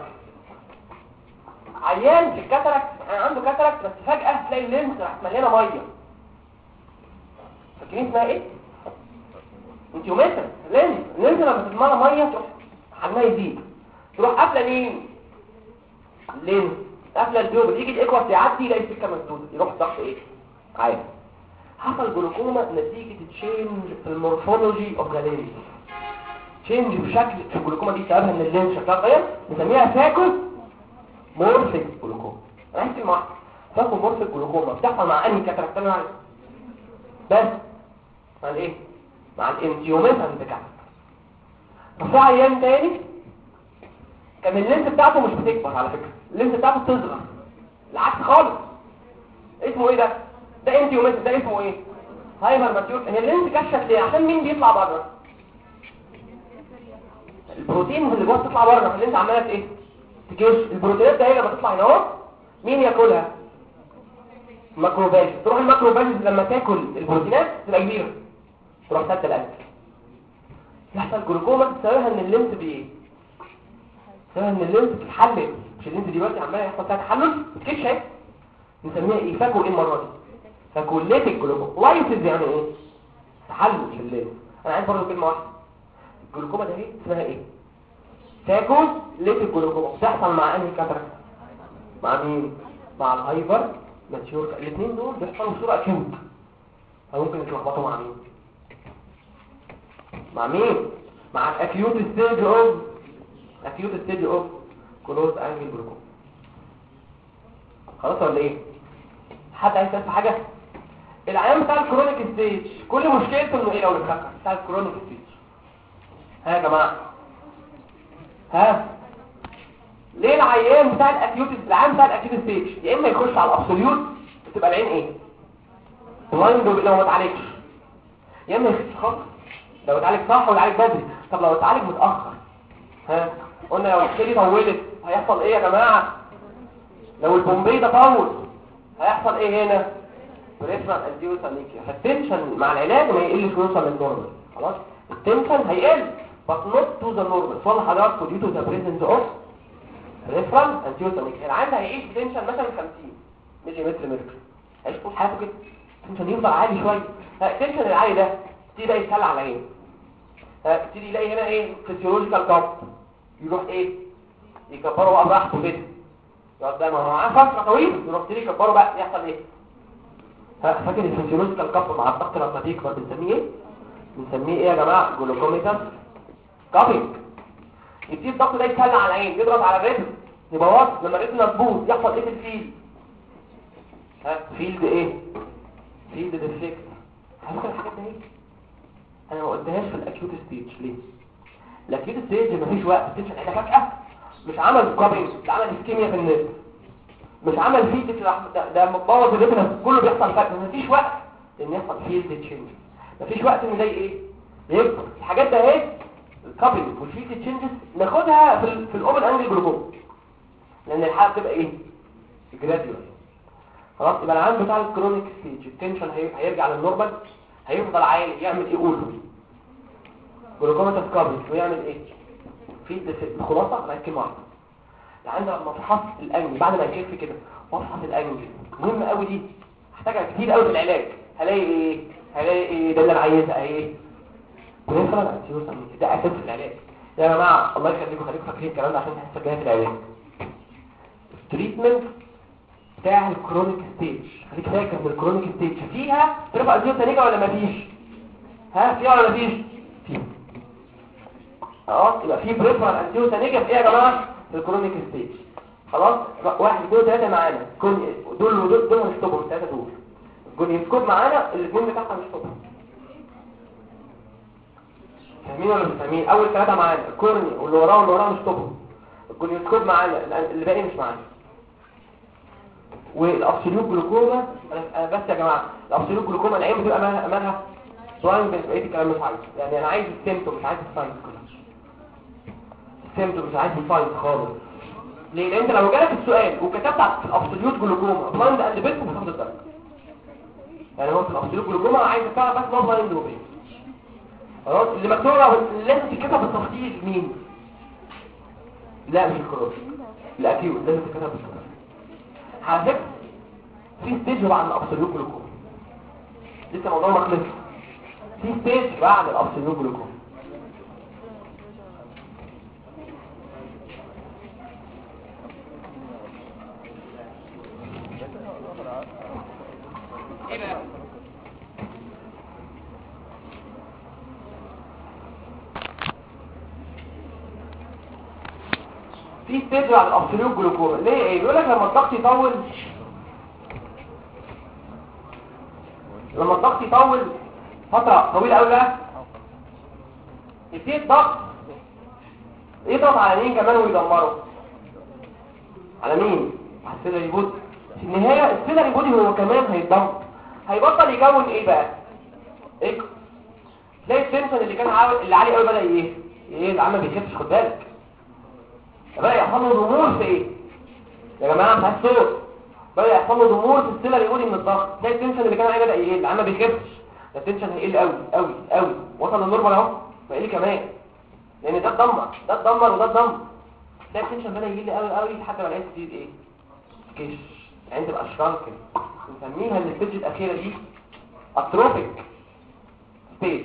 عيان في الكاتراكت يعني عنده كاتراكت بس فجأة تلاقي اللينس راحت مليانه ميه فاكرين اسمها ايه؟ انتيومتر لينس اللينس لما تتملى ميه تروح حجمها يزيد تروح قافله مين؟ لينس قافله الدوب يجي الايكوس يعدي يلاقي السكه مسدوده يروح الضغط ايه؟ عادي حصل جلوكوما نتيجة تشينج في المورفولوجي اوف ذا لينس تشينج في شكل في الجلوكوما دي سببها ان اللينس شكلها اتغير نسميها فاكو مورفيك جلوكوما ركز معايا فاكو مورفيك جلوكوما بتحصل مع انهي كاتراكت معايا بس مع الايه مع الانتيوميتر بتاعك طب في عيان تاني كان اللينس بتاعته مش بتكبر على فكرة اللينس بتاعته بتصغر العكس خالص اسمه ايه ده ده انتيوميتر ده اسمه ايه هايبر ماتيور هي اللينس كشفت ليه عشان مين بيطلع بره البروتين اللي جوه تطلع بره فاللينس عماله ايه تكش البروتينات ده هي لما تطلع هنا اهو مين ياكلها ماكروفاج تروح الماكروفاج لما تاكل البروتينات تبقى كبيره تروح سد الاكل يحصل جلوكوما سببها ان اللينس بايه سببها ان اللينس بتتحلل مش اللينس دلوقتي عماله يحصل فيها تحلل بتكش اهي نسميها ايه فاكو ايه المره دي فاكوليتيك جلوكوما لايسز يعني ايه تحلل في الليل انا عايز برضه كلمه واحده الجلوكوما ده ايه اسمها ايه فاكوليتيك جلوكوما بتحصل مع انهي كاتراكت مع مين مع الهايبر ماتيور الاثنين دول بيحصلوا بصوره اكيوت فممكن يتلخبطوا مع مين مع مين مع الاكيوت ستيج اوف اكيوت ستيج اوف كلوز انجل جلوكوما خلاص ولا ايه حد عايز يعرف حاجه العيان بتاع الكرونيك ستيج كل مشكلته انه ايه لو نفكر بتاع الكرونيك ستيج ها يا جماعه ها ليه العيان بتاع الاكيوت العيان بتاع الاكيوت ستيج يا اما يخش على الابسوليوت بتبقى العين ايه بلايند لو ما اتعالجش يا اما يخش خالص لو اتعالج صح ويتعالج بدري طب لو اتعالج متاخر ها قلنا لو الحكايه دي طولت هيحصل ايه يا جماعه لو البومبي ده طول هيحصل ايه هنا بريفرال انتيوسانيكيا فالتنشن مع العلاج ما يقلش ويوصل للنورمال خلاص التنشن هيقل but not to the normal فضل حضراتكم due to the presence of peripheral antiosamic العيان ده هيعيش تنشن مثلا 50 ملي متر متر هيعيش طول حياته كده التنشن يفضل عالي شويه التنشن العالي ده يبتدي ده يتسلى على ايه يبتدي يلاقي هنا ايه فيسيولوجيكال كاب يروح ايه يكبره بقى براحته كده يقعد ده ما هو معاه فتره طويله يروح يبتدي يكبره بقى يحصل ايه فاكر الفيسيولوجيكال كاب مع الضغط لما بيكبر بنسميه ايه بنسميه ايه يا جماعه جلوكوميتر كابينج يبتدي الضغط ده يتسلى على العين يضغط على الريتم يبوظ لما الريتم تبوظ يحصل ايه في الفيلد ها فيلد ايه فيلد ديفكت هناخد الحاجات دي انا ما قلتهاش في الاكيوت ستيج ليه الاكيوت ستيج مفيش وقت تنشن عينها فجاه مش عمل كابينج ده عمل اسكيميا في النت مش عمل فيلد ده, ده مبوظ الريتم كله بيحصل فجاه مفيش وقت ان يحصل فيلد تشينج مفيش وقت ان زي ايه يكبر الحاجات ده اهي الكابينج والفيلد تشينجز ناخدها في ال في الاوبن انجل جلوكوم لان الحاله بتبقى ايه جراديوال خلاص يبقى العام بتاع الكرونيك ستيج التنشن هي- هيرجع للنورمال هيفضل عالي يعمل ايه قوله جلوكوماتس كابل ويعمل ايه في الخلاصه انا كلمه واحده العين لما تفحص الانجل بعد ما يكف كده وافحص الانجل مهم قوي دي هحتاجها كتير قوي في العلاج هلاقي ايه هلاقي ايه ده اللي انا عايزها ايه بريفرال انتيوسن ده اساس في العلاج يا جماعه الله يخليكم خليكم فاكرين الكلام ده عشان الحصه الجايه في العلاج التريتمنت بتاع الكرونيك ستيج خليك فاكر ان الكرونيك ستيج فيها ترفع الزيوت ولا مفيش ها فيها ولا مفيش فيها اه يبقى في بريفرال انتيوتانيجا في ايه يا جماعه في الكرونيك ستيج خلاص واحد اثنين ثلاثه معانا كل دول ودول دول مش توبهم الثلاثه دول الجونيسكوب معانا الاثنين بتاعها مش توبهم فاهمين ولا مش فاهمين اول ثلاثه معانا الكورني واللي وراه واللي وراه مش توبهم الجونيسكوب معانا اللي باقي مش معانا والابسوليوت جلوكوما أنا- أنا بس يا جماعه الابسوليوت جلوكوما العين بتبقى مالها مالها سواء بقيه الكلام مش عايزه يعني انا عايز السيمتوم مش عايز الساينس كلها السيمتوم مش عايز الساينس خالص ليه لان انت لو جالك السؤال وكتبت على الابسوليوت جلوكوما بلايند اند بيت بتاخد الدرجه يعني هو في الابسولوت جلوكوما عايز تعرف بس نوع بلايند وبين خلاص اللي مكتوبه اللي لازم تكتبها بالتفصيل مين لا مش الكروس الاكيوت لازم تكتبها بالتفصيل على فكره في ستيج بعد الابسولوت جلوكوما لسه الموضوع ما خلصش في ستيج بعد الابسولوت جلوكوما ايه بقى في ستيج على الابسوليوت جلوكوما ليه ايه بيقول لك لما الضغط يطول لما الضغط يطول فتره طويله قوي بقى يبتدي الضغط يضغط على مين كمان ويدمره على مين على السيلري بودي في النهايه السيلري بودي هو كمان هيتدمر هيبطل يكون ايه بقى ايه تلاقي التنشن اللي كان عاوز اللي عالي قوي بدا ايه ايه العمل بيخفش خد بالك بدا يحصل له ضمور في ايه يا جماعه مش عايز صوت بدا يحصل له ضمور في السيلر يقولي من الضغط تلاقي التنشن اللي كان عالي بدا يقل العمل بيخفش ده التنشن هيقل قوي قوي قوي وصل للنورمال اهو بقى كمان لان ده اتدمر ده اتدمر وده اتدمر تلاقي التنشن بدا يقل قوي قوي لحد ما العين تزيد ايه كش العين تبقى شرانكن بنسميها الستيج الاخيره دي اتروفيك ستيج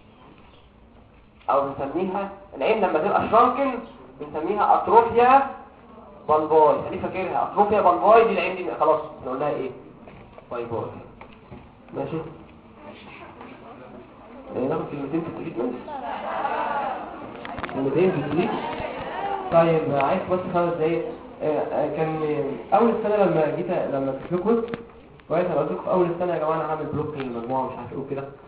او بنسميها العين لما تبقى شرانكن بنسميها اتروفيا بالباي خلي فاكرها اتروفيا بالباي دي العين دي خلاص نقول لها ايه باي باي ماشي ايه ناخد كلمتين في التريتمنت كلمتين في التريتمنت طيب عايز بس خمس دقايق آه، آه، كان اول السنه لما جيت لما في فلوكوس كويس انا قلت لكم في اول السنه يا جماعه انا هعمل بلوك للمجموعه مش عارف ايه وكده